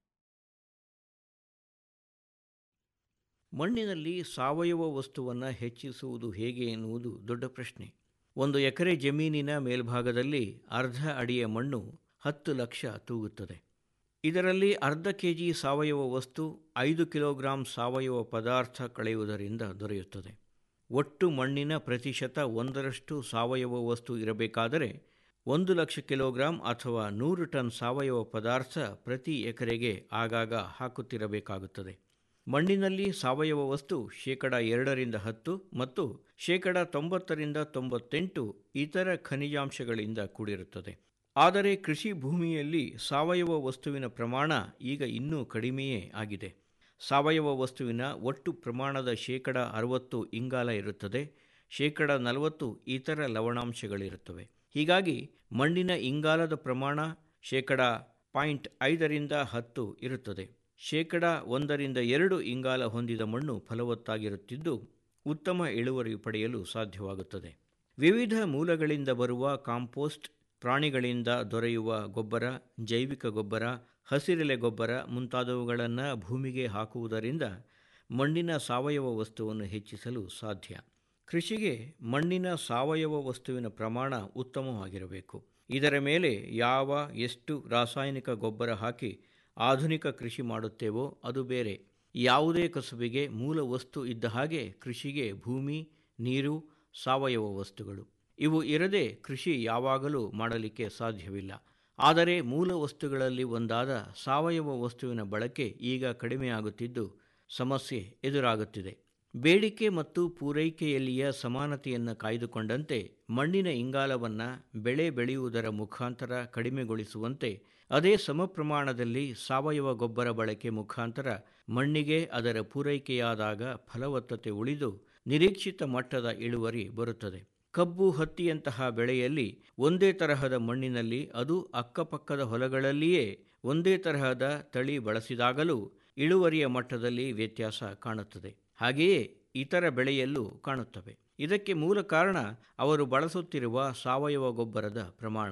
ಮಣ್ಣಿನಲ್ಲಿ ಸಾವಯವ ವಸ್ತುವನ್ನು ಹೆಚ್ಚಿಸುವುದು ಹೇಗೆ ಎನ್ನುವುದು ದೊಡ್ಡ ಪ್ರಶ್ನೆ ಒಂದು ಎಕರೆ ಜಮೀನಿನ ಮೇಲ್ಭಾಗದಲ್ಲಿ ಅರ್ಧ ಅಡಿಯ ಮಣ್ಣು ಹತ್ತು ಲಕ್ಷ ತೂಗುತ್ತದೆ ಇದರಲ್ಲಿ ಅರ್ಧ ಕೆ ಜಿ ಸಾವಯವ ವಸ್ತು ಐದು ಕಿಲೋಗ್ರಾಂ ಸಾವಯವ ಪದಾರ್ಥ ಕಳೆಯುವುದರಿಂದ ದೊರೆಯುತ್ತದೆ ಒಟ್ಟು ಮಣ್ಣಿನ ಪ್ರತಿಶತ ಒಂದರಷ್ಟು ಸಾವಯವ ವಸ್ತು ಇರಬೇಕಾದರೆ ಒಂದು ಲಕ್ಷ ಕಿಲೋಗ್ರಾಂ ಅಥವಾ ನೂರು ಟನ್ ಸಾವಯವ ಪದಾರ್ಥ ಪ್ರತಿ ಎಕರೆಗೆ ಆಗಾಗ ಹಾಕುತ್ತಿರಬೇಕಾಗುತ್ತದೆ ಮಣ್ಣಿನಲ್ಲಿ ಸಾವಯವ ವಸ್ತು ಶೇಕಡ ಎರಡರಿಂದ ಹತ್ತು ಮತ್ತು ಶೇಕಡ ತೊಂಬತ್ತರಿಂದ ತೊಂಬತ್ತೆಂಟು ಇತರ ಖನಿಜಾಂಶಗಳಿಂದ ಕೂಡಿರುತ್ತದೆ ಆದರೆ ಕೃಷಿ ಭೂಮಿಯಲ್ಲಿ ಸಾವಯವ ವಸ್ತುವಿನ ಪ್ರಮಾಣ ಈಗ ಇನ್ನೂ ಕಡಿಮೆಯೇ ಆಗಿದೆ ಸಾವಯವ ವಸ್ತುವಿನ ಒಟ್ಟು ಪ್ರಮಾಣದ ಶೇಕಡ ಅರವತ್ತು ಇಂಗಾಲ ಇರುತ್ತದೆ ಶೇಕಡ ನಲವತ್ತು ಇತರ ಲವಣಾಂಶಗಳಿರುತ್ತವೆ ಹೀಗಾಗಿ ಮಣ್ಣಿನ ಇಂಗಾಲದ ಪ್ರಮಾಣ ಶೇಕಡ ಪಾಯಿಂಟ್ ಐದರಿಂದ ಹತ್ತು ಇರುತ್ತದೆ ಶೇಕಡ ಒಂದರಿಂದ ಎರಡು ಇಂಗಾಲ ಹೊಂದಿದ ಮಣ್ಣು ಫಲವತ್ತಾಗಿರುತ್ತಿದ್ದು ಉತ್ತಮ ಇಳುವರಿ ಪಡೆಯಲು ಸಾಧ್ಯವಾಗುತ್ತದೆ ವಿವಿಧ ಮೂಲಗಳಿಂದ ಬರುವ ಕಾಂಪೋಸ್ಟ್ ಪ್ರಾಣಿಗಳಿಂದ ದೊರೆಯುವ ಗೊಬ್ಬರ ಜೈವಿಕ ಗೊಬ್ಬರ ಹಸಿರೆಲೆ ಗೊಬ್ಬರ ಮುಂತಾದವುಗಳನ್ನು ಭೂಮಿಗೆ ಹಾಕುವುದರಿಂದ ಮಣ್ಣಿನ ಸಾವಯವ ವಸ್ತುವನ್ನು ಹೆಚ್ಚಿಸಲು ಸಾಧ್ಯ ಕೃಷಿಗೆ ಮಣ್ಣಿನ ಸಾವಯವ ವಸ್ತುವಿನ ಪ್ರಮಾಣ ಉತ್ತಮವಾಗಿರಬೇಕು ಇದರ ಮೇಲೆ ಯಾವ ಎಷ್ಟು ರಾಸಾಯನಿಕ ಗೊಬ್ಬರ ಹಾಕಿ ಆಧುನಿಕ ಕೃಷಿ ಮಾಡುತ್ತೇವೋ ಅದು ಬೇರೆ ಯಾವುದೇ ಕಸುಬಿಗೆ ಮೂಲ ವಸ್ತು ಇದ್ದ ಹಾಗೆ ಕೃಷಿಗೆ ಭೂಮಿ ನೀರು ಸಾವಯವ ವಸ್ತುಗಳು ಇವು ಇರದೆ ಕೃಷಿ ಯಾವಾಗಲೂ ಮಾಡಲಿಕ್ಕೆ ಸಾಧ್ಯವಿಲ್ಲ ಆದರೆ ಮೂಲ ವಸ್ತುಗಳಲ್ಲಿ ಒಂದಾದ ಸಾವಯವ ವಸ್ತುವಿನ ಬಳಕೆ ಈಗ ಕಡಿಮೆಯಾಗುತ್ತಿದ್ದು ಸಮಸ್ಯೆ ಎದುರಾಗುತ್ತಿದೆ ಬೇಡಿಕೆ ಮತ್ತು ಪೂರೈಕೆಯಲ್ಲಿಯ ಸಮಾನತೆಯನ್ನು ಕಾಯ್ದುಕೊಂಡಂತೆ ಮಣ್ಣಿನ ಇಂಗಾಲವನ್ನು ಬೆಳೆ ಬೆಳೆಯುವುದರ ಮುಖಾಂತರ ಕಡಿಮೆಗೊಳಿಸುವಂತೆ ಅದೇ ಸಮ ಪ್ರಮಾಣದಲ್ಲಿ ಸಾವಯವ ಗೊಬ್ಬರ ಬಳಕೆ ಮುಖಾಂತರ ಮಣ್ಣಿಗೆ ಅದರ ಪೂರೈಕೆಯಾದಾಗ ಫಲವತ್ತತೆ ಉಳಿದು ನಿರೀಕ್ಷಿತ ಮಟ್ಟದ ಇಳುವರಿ ಬರುತ್ತದೆ ಕಬ್ಬು ಹತ್ತಿಯಂತಹ ಬೆಳೆಯಲ್ಲಿ ಒಂದೇ ತರಹದ ಮಣ್ಣಿನಲ್ಲಿ ಅದು ಅಕ್ಕಪಕ್ಕದ ಹೊಲಗಳಲ್ಲಿಯೇ ಒಂದೇ ತರಹದ ತಳಿ ಬಳಸಿದಾಗಲೂ ಇಳುವರಿಯ ಮಟ್ಟದಲ್ಲಿ ವ್ಯತ್ಯಾಸ ಕಾಣುತ್ತದೆ ಹಾಗೆಯೇ ಇತರ ಬೆಳೆಯಲ್ಲೂ ಕಾಣುತ್ತವೆ ಇದಕ್ಕೆ ಮೂಲ ಕಾರಣ ಅವರು ಬಳಸುತ್ತಿರುವ ಸಾವಯವ ಗೊಬ್ಬರದ ಪ್ರಮಾಣ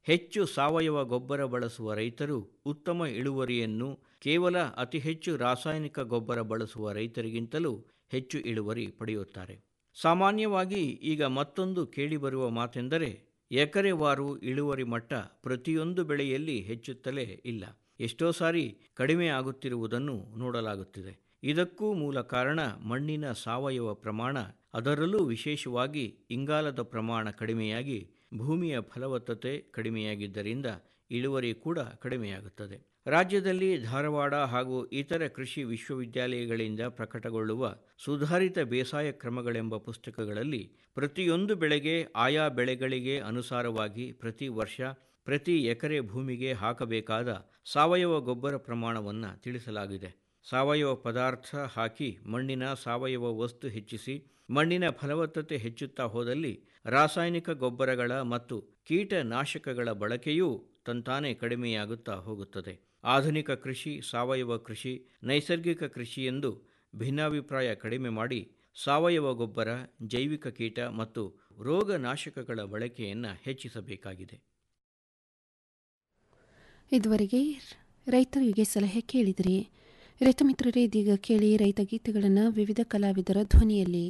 ಹೆಚ್ಚು ಸಾವಯವ ಗೊಬ್ಬರ ಬಳಸುವ ರೈತರು ಉತ್ತಮ ಇಳುವರಿಯನ್ನು ಕೇವಲ ಅತಿ ಹೆಚ್ಚು ರಾಸಾಯನಿಕ ಗೊಬ್ಬರ ಬಳಸುವ ರೈತರಿಗಿಂತಲೂ ಹೆಚ್ಚು ಇಳುವರಿ ಪಡೆಯುತ್ತಾರೆ ಸಾಮಾನ್ಯವಾಗಿ ಈಗ ಮತ್ತೊಂದು ಕೇಳಿಬರುವ ಮಾತೆಂದರೆ ಎಕರೆವಾರು ಇಳುವರಿ ಮಟ್ಟ ಪ್ರತಿಯೊಂದು ಬೆಳೆಯಲ್ಲಿ ಹೆಚ್ಚುತ್ತಲೇ ಇಲ್ಲ ಎಷ್ಟೋ ಸಾರಿ ಕಡಿಮೆ ಆಗುತ್ತಿರುವುದನ್ನು ನೋಡಲಾಗುತ್ತಿದೆ ಇದಕ್ಕೂ ಮೂಲ ಕಾರಣ ಮಣ್ಣಿನ ಸಾವಯವ ಪ್ರಮಾಣ ಅದರಲ್ಲೂ ವಿಶೇಷವಾಗಿ ಇಂಗಾಲದ ಪ್ರಮಾಣ ಕಡಿಮೆಯಾಗಿ ಭೂಮಿಯ ಫಲವತ್ತತೆ ಕಡಿಮೆಯಾಗಿದ್ದರಿಂದ ಇಳುವರಿ ಕೂಡ ಕಡಿಮೆಯಾಗುತ್ತದೆ ರಾಜ್ಯದಲ್ಲಿ ಧಾರವಾಡ ಹಾಗೂ ಇತರ ಕೃಷಿ ವಿಶ್ವವಿದ್ಯಾಲಯಗಳಿಂದ ಪ್ರಕಟಗೊಳ್ಳುವ ಸುಧಾರಿತ ಬೇಸಾಯ ಕ್ರಮಗಳೆಂಬ ಪುಸ್ತಕಗಳಲ್ಲಿ ಪ್ರತಿಯೊಂದು ಬೆಳೆಗೆ ಆಯಾ ಬೆಳೆಗಳಿಗೆ ಅನುಸಾರವಾಗಿ ಪ್ರತಿ ವರ್ಷ ಪ್ರತಿ ಎಕರೆ ಭೂಮಿಗೆ ಹಾಕಬೇಕಾದ ಸಾವಯವ ಗೊಬ್ಬರ ಪ್ರಮಾಣವನ್ನು ತಿಳಿಸಲಾಗಿದೆ ಸಾವಯವ ಪದಾರ್ಥ ಹಾಕಿ ಮಣ್ಣಿನ ಸಾವಯವ ವಸ್ತು ಹೆಚ್ಚಿಸಿ ಮಣ್ಣಿನ ಫಲವತ್ತತೆ ಹೆಚ್ಚುತ್ತಾ ಹೋದಲ್ಲಿ ರಾಸಾಯನಿಕ ಗೊಬ್ಬರಗಳ ಮತ್ತು ಕೀಟನಾಶಕಗಳ ಬಳಕೆಯೂ ತಂತಾನೇ ಕಡಿಮೆಯಾಗುತ್ತಾ ಹೋಗುತ್ತದೆ ಆಧುನಿಕ ಕೃಷಿ ಸಾವಯವ ಕೃಷಿ ನೈಸರ್ಗಿಕ ಕೃಷಿ ಎಂದು ಭಿನ್ನಾಭಿಪ್ರಾಯ ಕಡಿಮೆ ಮಾಡಿ ಸಾವಯವ ಗೊಬ್ಬರ ಜೈವಿಕ ಕೀಟ ಮತ್ತು ರೋಗನಾಶಕಗಳ ಬಳಕೆಯನ್ನು ಹೆಚ್ಚಿಸಬೇಕಾಗಿದೆ ಇದುವರೆಗೆ ರೈತರಿಗೆ ಸಲಹೆ ಕೇಳಿದಿರಿ ರೈತ ಮಿತ್ರರೇ ಇದೀಗ ಕೇಳಿ ರೈತ ಗೀತೆಗಳನ್ನು ವಿವಿಧ ಕಲಾವಿದರ ಧ್ವನಿಯಲ್ಲಿ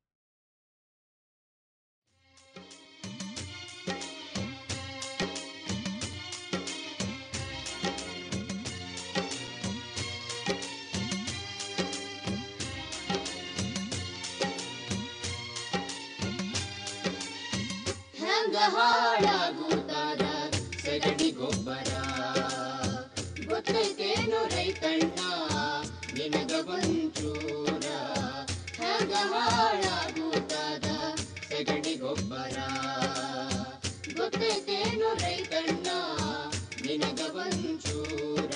ಹೆಂಗ ಹಾಳಾಗುತ್ತಾರ ಸಗಣಿ ಗೊಬ್ಬರ ಗೊತ್ತೈತೇನು ರೈತಣ್ಣ ನಿನಗ ಒಂಚೂರ ಹೆಂಗ ಹಾಳಾಗುತ್ತಾದ ಸಗಣಿ ಗೊಬ್ಬರ ಗೊತ್ತೈತೇನು ರೈತಣ್ಣ ನಿನಗ ಒಂಚೂರ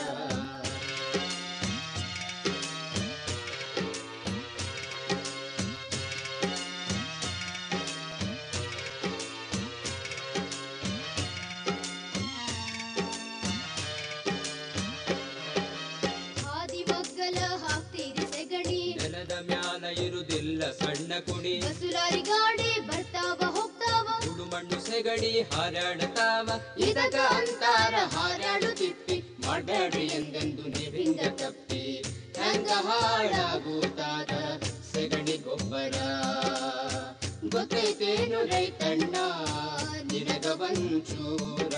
ಹಾದಿಮಗ್ಗಲ ಹಾಕ್ತೀರಿ ಸೆಗಣಿ ನೆಲದ ಮ್ಯಾಲ ಇರುದಿಲ್ಲ ಸಣ್ಣ ಕುಣಿ ಬಸುಲಾರಿ ಗಾಡಿ ಬರ್ತಾವ ಹೋಗ್ತಾವ ಸುಡು ಮಣ್ಣು ಸೆಗಡಿ ಹಾರಾಡತಾವ ಇದಕ ಅಂತಾರ ಹಾರಾಡು ತಿಪ್ಪಿ ಮಾಡಬೇಡ್ರಿ ಎಂದೆಂದು ನೀವಿಂದ ತಪ್ಪಿ ಹೆಂಗ ಹಾಳಾಗುತ್ತಾದ ಸೆಗಣಿ ಗೊಬ್ಬರ ಗೊತ್ತೈತೇನು ರೈತಣ್ಣ ನಿನಗ ಒಂಚೂರ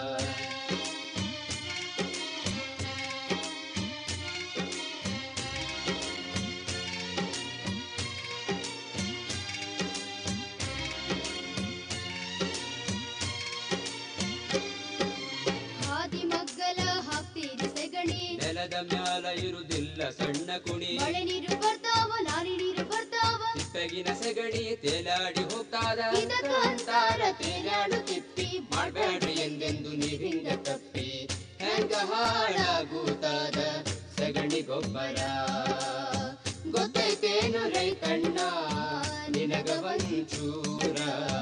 ಹಾದಿಮಗ್ಗಲ ಹಾಕ್ತೀರಿ ಸೆಗಣಿ ನೆಲದ ಮ್ಯಾಲ ಇರುದಿಲ್ಲ ಸಣ್ಣ ಕುಣಿ ಮಳೆ ನೀರು ಬರ್ತಾವ ಲಾರಿ ನೀರು ಬರ್ತಾವ ತಿಪ್ಪೆಗಿನ ಸೆಗಡಿ ತೇಲಾಡಿ ಹೋಗ್ತಾದ ಇದಕ ಅಂತಾರ ತೇಲಾಡು ತಿಪ್ಪಿ ಮಾಡಬೇಡ್ರಿ ಎಂದೆಂದು ನೀವಿಂದ ತಪ್ಪಿ ಹೆಂಗ ಹಾಳಾಗುತ್ತಾದ ಸಗಣಿ ಗೊಬ್ಬರ ಗೊತ್ತೈತೇನು ರೈತಣ್ಣ ನಿನಗ ಒಂಚೂರ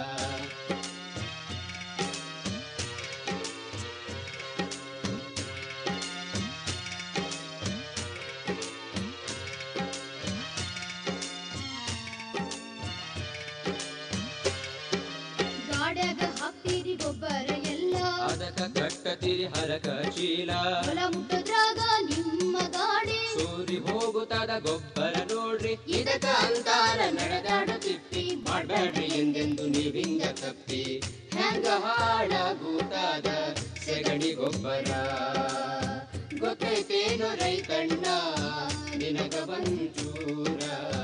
ಗಾಡ್ಯಾಗ ಹಾಕ್ತೀರಿ ಗೊಬ್ಬರ ಎಲ್ಲ ಅದಕ್ಕ ಕಟ್ಟತಿರಿ ಹರಕ ಚೀಲ ಹೊಲ ಮುಟ್ಟದ್ರಾಗ ನಿಮ್ಮ ಗಾಡಿ ಸೂರಿ ಹೋಗುತ್ತಾದ ಗೊಬ್ಬರ ನೋಡ್ರಿ ಇದಕ ಅಂತಾರ ನಡೆದಾಡು ತಿಪ್ಪಿ ಮಾಡಬೇಡ್ರಿ ಎಂದೆಂದು ನೀವಿಂದ ತಪ್ಪಿ ಹೆಂಗ ಹಾಳಾಗುತ್ತಾದ ಸೆಗಣಿ ಗೊಬ್ಬರ ಗೊತ್ತೈತೇನು ರೈತಣ್ಣ ನಿನಗ ಒಂಚೂರ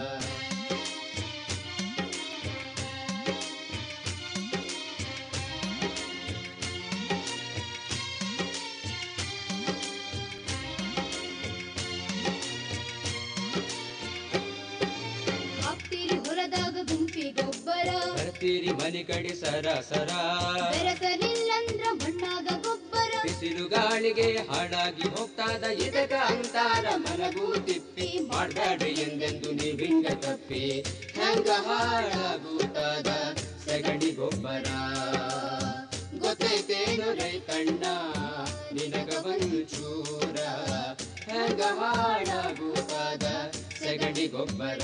ಹಾಕ್ತೀರಿ ಹೊಲದಾಗ ಗುಂಪಿ ಗೊಬ್ಬರ ಬರ್ತೀರಿ ಮನೆ ಕಡೆ ಸರ ಸರ ಬೆರೆಸಲಿಲ್ಲಂದ್ರ ಮಣ್ಣಾಗ ಗೊಬ್ಬರ ಬಿಸಿಲು ಗಾಳಿಗೆ ಹಾಳಾಗಿ ಹೋಗ್ತಾದ ಇದಕ ಅಂತಾರ ಮಲಗು ತಿಪ್ಪಿ ಮಾಡಬೇಡ್ರಿ ಎಂದೆಂದು ನೀವಿಂದ ತಪ್ಪಿ ಹೆಂಗ ಹಾಳಾಗುತ್ತಾದ ಸಗಣಿ ಗೊಬ್ಬರ ಗೊತ್ತೈತೇನು ರೈತಣ್ಣ ನಿನಗ ಒಂಚೂರ ಹೆಂಗ ಹಾಳಾಗುತ್ತಾದ ಸಗಣಿ ಗೊಬ್ಬರ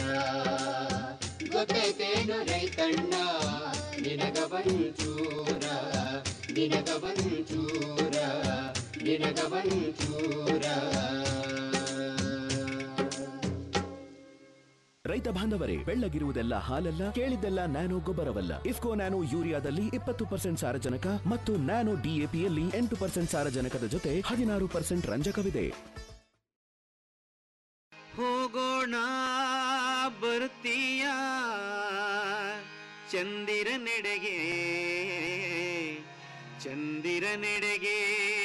ಗೊತ್ತೈತೇನು ರೈತಣ್ಣ ನಿನಗ ಒಂಚೂರ ನಿನಗ ಒಂಚೂರ ನಿನಗ ಒಂಚೂರ ರೈತ ಬಾಂಧವರೇ ಬೆಳ್ಳಗಿರುವುದೆಲ್ಲ ಹಾಲಲ್ಲ ಕೇಳಿದ್ದೆಲ್ಲ ನ್ಯಾನೋ ಗೊಬ್ಬರವಲ್ಲ ಇಫ್ಕೋ ನ್ಯಾನೋ ಯೂರಿಯಾದಲ್ಲಿ ಇಪ್ಪತ್ತು ಪರ್ಸೆಂಟ್ ಸಾರಜನಕ ಮತ್ತು ನ್ಯಾನೋ ಡಿಎಪಿಯಲ್ಲಿ ಎಂಟು ಪರ್ಸೆಂಟ್ ಸಾರಜನಕದ ಜೊತೆ ಹದಿನಾರು ಪರ್ಸೆಂಟ್ ರಂಜಕವಿದೆ ಹೋಗೋಣ ಬರ್ತೀಯ ಚಂದಿರ ನೆಡೆಗೆ ಚಂದಿರ ನೆಡೆಗೆ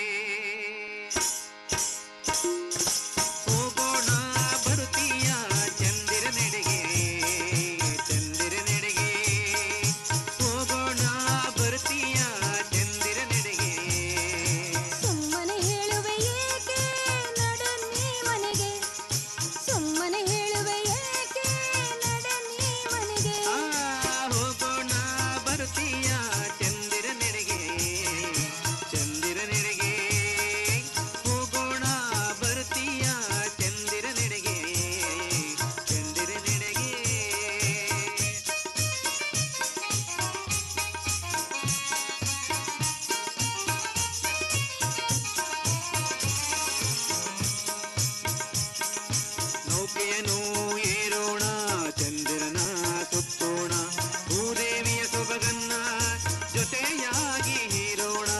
ಹೋಗೋಣ ಬರ್ತೀಯ ಚಂದಿರ ನೆಡೆಗೆ ಚಂದಿರ ನೆಡೆಗೆ ಹೋಗೋಣ ಬರ್ತೀಯ ಚಂದಿರ ನೆಡೆಗೆ ಸುಮ್ಮನೆ ಹೇಳುವೆ ಏಕೆ ನಡನ್ನಿ ಮನೆಗೆ ಸುಮ್ಮನೆ ಹೇಳುವೆ ಏಕೆ ನಡನ್ನಿ ಮನೆಗೆ ಹೋಗೋಣ ಬರ್ತೀಯ ಚಂದಿರ ನೆಡೆಗೆ ಚಂದಿರ ನೆಡೆಗೆ ಹೋಗೋಣ ಬರ್ತೀಯ ಚಂದಿರ ನೆಡೆಗೆ ಚಂದಿರ ನೆಡೆಗೆ ನೌಕೆಯನ್ನು ಏರೋಣ ಚಂದಿರನ ಸುತ್ತೋಣ ಭೂದೇವಿಯ ಸೊಬಗನ್ನ ಜೊತೆಯಾಗಿ ಹೀರೋಣ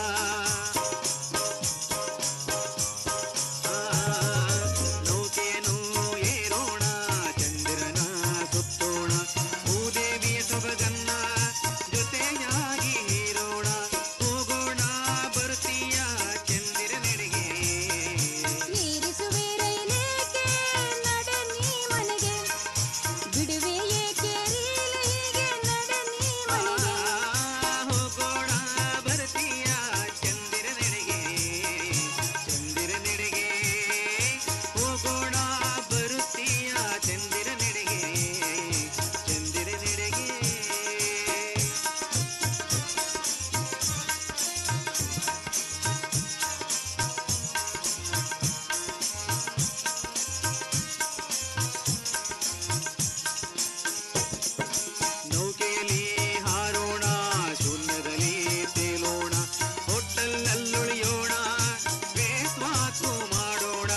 ಆ, ನೌಕೆಯನ್ನು ಏರೋಣ ಚಂದಿರನ ಸುತ್ತೋಣ ಭೂದೇವಿಯ ಸೊಬಗನ್ನ ಜೊತೆಯಾಗಿ ಹೀರೋಣ ಹೋಗೋಣ ಬರ್ತೀಯ ಚಂದಿರ ನೆಡೆಗೆ ನೀರಿಸುವೆ ರೈಲೇಕೆ ನಡನ್ನಿ ಮನೆಗೆ ಬಿಡುವೆ ಏಕೆ ರೀಲ ಹೀಗೆ ನಡನ್ನಿ ಮನೆಗೆ ಹೋಗೋಣ ಬರ್ತೀಯ ಚಂದಿರ ನೆಡೆಗೆ ಚಂದಿರ ನೆಡೆಗೆ ಹೋಗೋಣ ಬರುತ್ತೀಯ ಚಂದಿರ ನೆಡೆಗೆ ಚಂದಿರ ನೆಡೆಗೆ ನೌಕೆಯಲ್ಲಿ ಹಾರೋಣ ಶೂನ್ಯದಲ್ಲಿ ತೇಲೋಣ ಹೋಟೆಲ್ನಲ್ಲುಳಿಯೋಣ ಬೇಸ್ ಮಾತು ಮಾಡೋಣ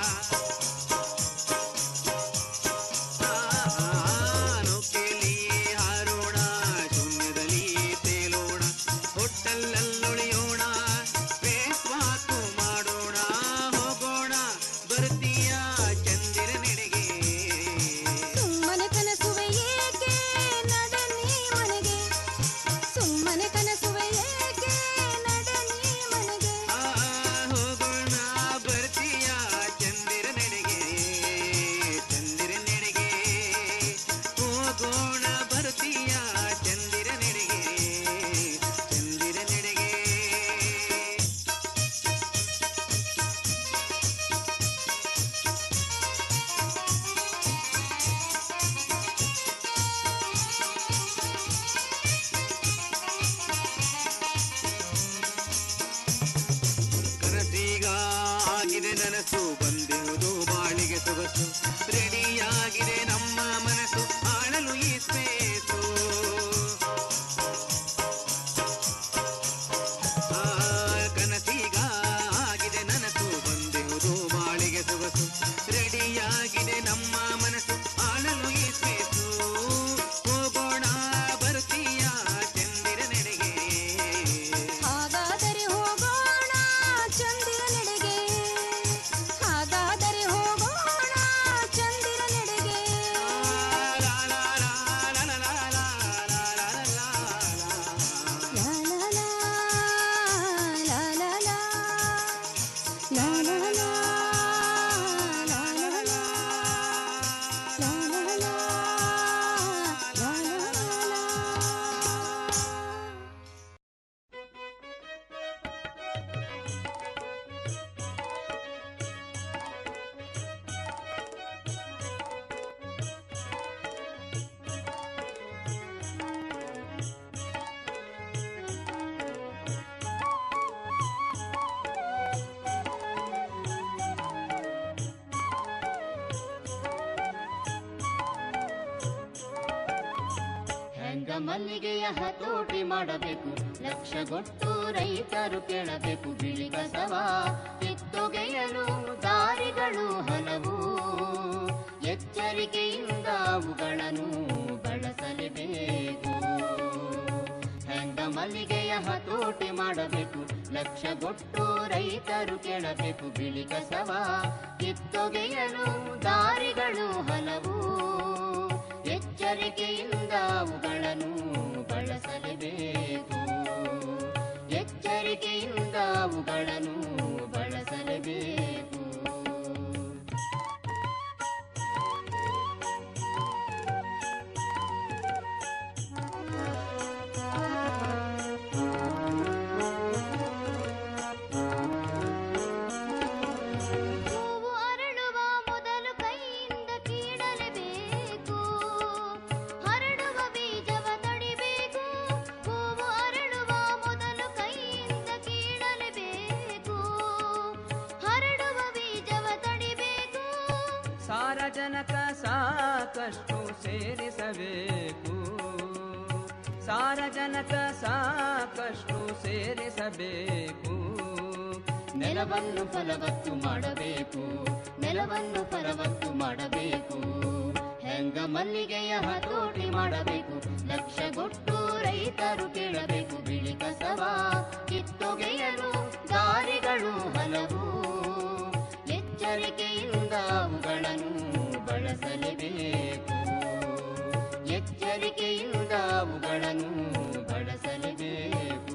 ಆ, ನೌಕೆಯಲ್ಲಿ ಹಾರೋಣ ಶೂನ್ಯದಲ್ಲಿ ತೇಲೋಣ ಹೋಟೆಲ್ನಲ್ಲುಳಿಯೋಣ ಬೇಸ್ ಮಾತು ಮಾಡೋಣ ಹೋಗೋಣ ಬರ್ತೀಯ ಚಂದಿರ ನೆಡೆಗೆ ಸುಮ್ಮನೆ ಕನಸುವೆ ಏಕೆ ನಡನ್ನಿ ಮನೆಗೆ ಸುಮ್ಮನೆ ಕನಸುವೆ ಏಕೆ ನಡನ್ನಿ ಮನೆಗೆ ಹೋಗೋಣ ಬರ್ತೀಯ ಚಂದಿರ ನೆಡೆಗೆ ಚಂದಿರ ನೆಡೆಗೆ ಹೋಗೋಣ ಬರ್ತೀಯ ಚಂದಿರ ನೆಡೆಗೆ ಚಂದಿರ ನೆಡೆಗೆ ಕನಸೀಗ ಆಗಿದೆ ನನಸು ಬಂದಿರುವುದು ಬಾಳಿಗೆ ಸೊಗಸು ರೆಡಿಯಾಗಿದೆ ನಮ್ಮ ಮನಸ್ಸು ಆಳಲು ಈ ಸ್ಪೇಸು ಆ, ಕನಸೀಗ ಆಗಿದೆ ನನಸು ಬಂದಿರುವುದು ಬಾಳಿಗೆ ಸೊಗಸು ರೆಡಿಯಾಗಿದೆ ನಮ್ಮ ಮನಸ್ಸು ಆಳಲು ಈ ಸ್ಪೇಸು ಹೋಗೋಣ ಬರ್ತೀಯ ಚಂದಿರ ನೆಡೆಗೆ ಹಾಗಾದರೆ ಹೋಗೋಣ ಚಂದಿರ ನೆಡೆಗೆ ಹಾಗಾದರೆ ಹೋಗೋಣ ಚಂದಿರ ನೆಡೆಗೆ ಲಾ ಮಲ್ಲಿಗೆಯ ಹತೋಟಿ ಮಾಡಬೇಕು ಲಕ್ಷಗೊಟ್ಟು ರೈತರು ಕೇಳಬೇಕು ಬಿಳಿ ಕಸವ ಕಿತ್ತೊಗೆಯಲು ದಾರಿಗಳು ಹಲವು ಎಚ್ಚರಿಕೆಯಿಂದ ಅವುಗಳನ್ನು ಬಳಸಲೇಬೇಕು ಹೆಂಗ ಮಲ್ಲಿಗೆಯ ಹತೋಟಿ ಮಾಡಬೇಕು ಲಕ್ಷಗೊಟ್ಟು ರೈತರು ಕೇಳಬೇಕು ಬಿಳಿ ಕಸವ ಕಿತ್ತೊಗೆಯಲು ದಾರಿಗಳು ಹಲವು ಎಚ್ಚರಿಕೆಯಿಂದ ಅವುಗಳನ್ನು ಬಳಸಲೇಬೇಕು ಎಚ್ಚರಿಕೆಯಿಂದ ಅವುಗಳನ್ನು ಬಳಸಲೇಬೇಕು ಹೂವು ಅರಳುವ ಮೊದಲು ಕೈಯಿಂದ ಕೀಳಲೇಬೇಕು ಹರಡುವ ಬೀಜವ ತಡಿಬೇಕು ಹೂವು ಅರಳುವ ಮೊದಲು ಕೈಯಿಂದ ಕೀಳಲೇಬೇಕು ಹರಡುವ ಬೀಜವ ತಡಿಬೇಕು ಸಾರಜನಕ ಸಾಕಷ್ಟು ಸೇರಿಸಬೇಕು ಸಾರಜನಕ ಸಾಕಷ್ಟು ಸೇರಿಸಬೇಕು ನೆಲವನ್ನು ಫಲವತ್ತು ಮಾಡಬೇಕು ನೆಲವನ್ನು ಫಲವತ್ತು ಮಾಡಬೇಕು ಹೆಂಗ ಮಲ್ಲಿಗೆಯ ಹತೋಟಿ ಮಾಡಬೇಕು ಲಕ್ಷಗೊಟ್ಟು ರೈತರು ಕೇಳಬೇಕು ಬಿಳಿ ಕಸವ ಕಿತ್ತೊಗೆಯಲು ದಾರಿಗಳು ಹಲವು ಎಚ್ಚರಿಕೆಯಿಂದ ಅವುಗಳನ್ನು ಬಳಸಲೇಬೇಕು ಎಚ್ಚರಿಕೆಯಿಂದ ಅವುಗಳನ್ನು ಬಳಸಲೇಬೇಕು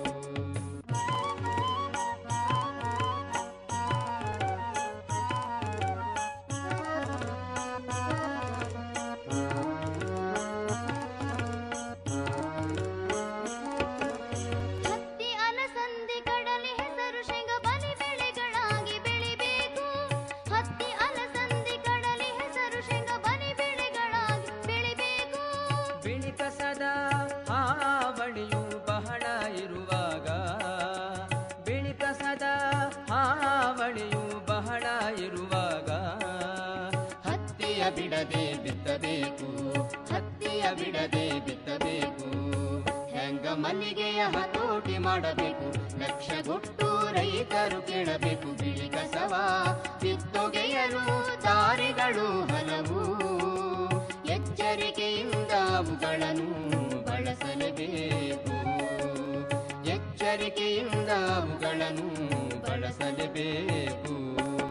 ಹತ್ತಿ ಅಲಸಂದಿ ಕಡಲೆ ಹೆಸರು ಶೇಂಗ ಬಲಿ ಬೆಳೆಗಳಾಗಿ ಬೆಳಿಬೇಕು ಹತ್ತಿ ಅಲಸಂದಿ ಕಡಲೆ ಹೆಸರು ಶೇಂಗ ಬಲಿ ಬೆಳೆಗಳಾಗಿ ಬೆಳಿಬೇಕು ಬಿಳಿ ಕಸದ ಹಾವಳಿಯು ಬಹಳ ಇರುವಾಗ ಬಿಳಿ ಕಸದ ಹಾವಳಿಯು ಬಹಳ ಇರುವಾಗ ಹತ್ತಿಯ ಬಿಡದೆ ಬಿತ್ತಬೇಕು ಹತ್ತಿಯ ಬಿಡದೆ ಬಿತ್ತಬೇಕು ಹೆಂಗ ಮಲ್ಲಿಗೆಯ ಹತೋಟಿ ಮಾಡಬೇಕು ಲಕ್ಷಗೊಟ್ಟು ರೈತರು ಕೇಳಬೇಕು ಬಿಳಿ ಕಸವ ಕಿತ್ತೊಗೆಯಲು ದಾರಿಗಳು ಹಲವು ಎಚ್ಚರಿಕೆಯಿಂದ ಅವುಗಳನ್ನು ಬಳಸಲೇಬೇಕು ಎಚ್ಚರಿಕೆಯಿಂದ ಅವುಗಳನ್ನು ಬಳಸಲೇಬೇಕು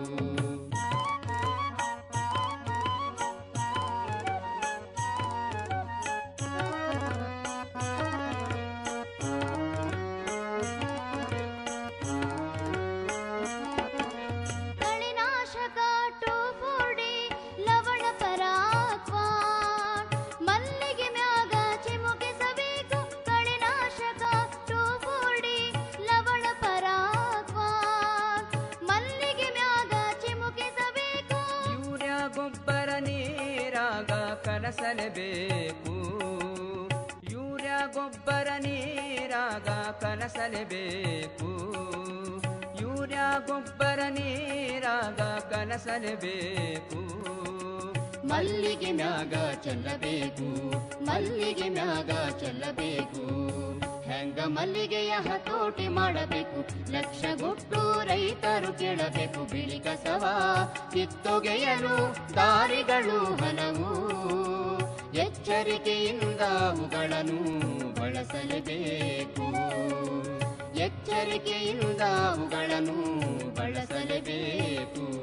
ಕಳೆನಾಶಕ ಟೋಫೋಡಿ ಲವಣ ಪರಾಕ್ವಾ ಮಲ್ಲಿಗೆ ಮ್ಯಾಗ ಚಿಮುಕಿಸಬೇಕು ಕಳೆನಾಶಕ ಟೋಫೋಡಿ ಲವಣ ಪರಾಕ್ವಾ ಮಲ್ಲಿಗೆ ಮ್ಯಾಗ ಚಿಮುಕಿಸಬೇಕು ಯೂರಿಯಾ ಗೊಬ್ಬರ ನೀರಾಗ ಕಲಸಲೇಬೇಕು ಯೂರಿಯಾ ಗೊಬ್ಬರ ನೀರಾಗ ಕಲಸಲೇಬೇಕು ಯೂರಿಯಾ ಗೊಬ್ಬರ ನೀರಾಗ ಕಲಸಲೇಬೇಕು ಮಲ್ಲಿಗೆ ಮ್ಯಾಗ ಚೆಲ್ಲಬೇಕು ಮಲ್ಲಿಗೆ ಮ್ಯಾಗ ಚೆಲ್ಲಬೇಕು ಹೆಂಗ ಮಲ್ಲಿಗೆಯ ಹತೋಟಿ ಮಾಡಬೇಕು ಲಕ್ಷಗೊಟ್ಟು ರೈತರು ಕೇಳಬೇಕು ಬಿಳಿ ಕಸವ ಕಿತ್ತೊಗೆಯಲು ದಾರಿಗಳು ಹಲವು ಎಚ್ಚರಿಕೆಯಿಂದ ಅವುಗಳನ್ನು ಬಳಸಲೇಬೇಕು ಎಚ್ಚರಿಕೆಯಿಂದ ಅವುಗಳನ್ನು ಬಳಸಲೇಬೇಕು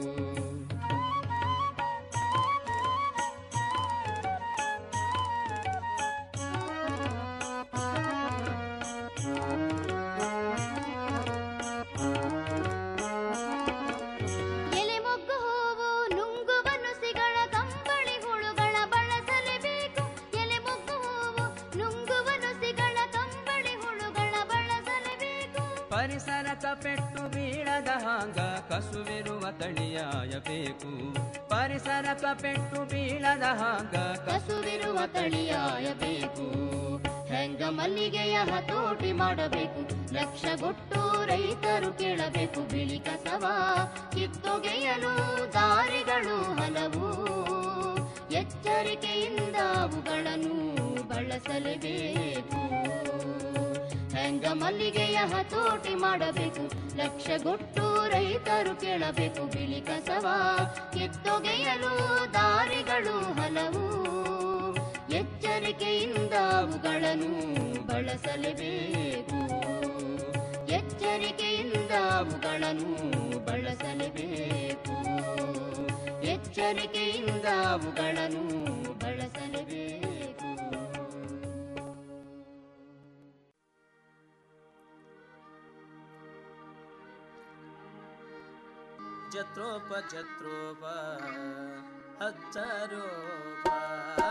ಎಲೆ ಮೊಗ್ಗು ಹೂವು ನುಂಗುವ ನುಸಿಗಳ ಕಂಬಳಿ ಹುಳುಗಳ ಬಳಸಲೇಬೇಕು ಎಲೆ ಮೊಗ್ಗು ಹೂವು ನುಂಗುವ ನುಸಿಗಳ ಕಂಬಳಿ ಹುಳುಗಳ ಬಳಸಲೇಬೇಕು ಪರಿಸರಕ ಪೆಟ್ಟು ಬೀಳದ ಹಾಂಗ ಕಸುವಿರುವ ತಳಿಯಾಯಬೇಕು ಪರಿಸರಕ ಪೆಟ್ಟು ಬೀಳದ ಹಾಂಗ ಕಸುವಿರುವ ತಳಿಯಾಯಬೇಕು ಹೆಂಗ ಮಲ್ಲಿಗೆಯ ಹತೋಟಿ ಮಾಡಬೇಕು ಲಕ್ಷಗೊಟ್ಟು ರೈತರು ಕೇಳಬೇಕು ಬಿಳಿ ಕಸವ ಕಿತ್ತೊಗೆಯಲು ದಾರಿಗಳು ಹಲವು ಎಚ್ಚರಿಕೆಯಿಂದ ಅವುಗಳನ್ನು ಬಳಸಲೇಬೇಕು ಹೆಂಗ ಮಲ್ಲಿಗೆಯ ಹತೋಟಿ ಮಾಡಬೇಕು ಲಕ್ಷಗೊಟ್ಟು ರೈತರು ಕೇಳಬೇಕು ಬಿಳಿ ಕಸವ ಕಿತ್ತೊಗೆಯಲು ದಾರಿಗಳು ಹಲವು ಎಚ್ಚರಿಕೆಯಿಂದ ಅವುಗಳನ್ನು ಬಳಸಲೇಬೇಕು ಎಚ್ಚರಿಕೆಯಿಂದ ಅವುಗಳನ್ನು ಬಳಸಲೇಬೇಕು ಎಚ್ಚರಿಕೆಯಿಂದ ಅವುಗಳನ್ನು ಬಳಸಲೇಬೇಕು ಜತ್ರೋಪ ಜತ್ರೋಪ ಹಚ್ಚರೋಪ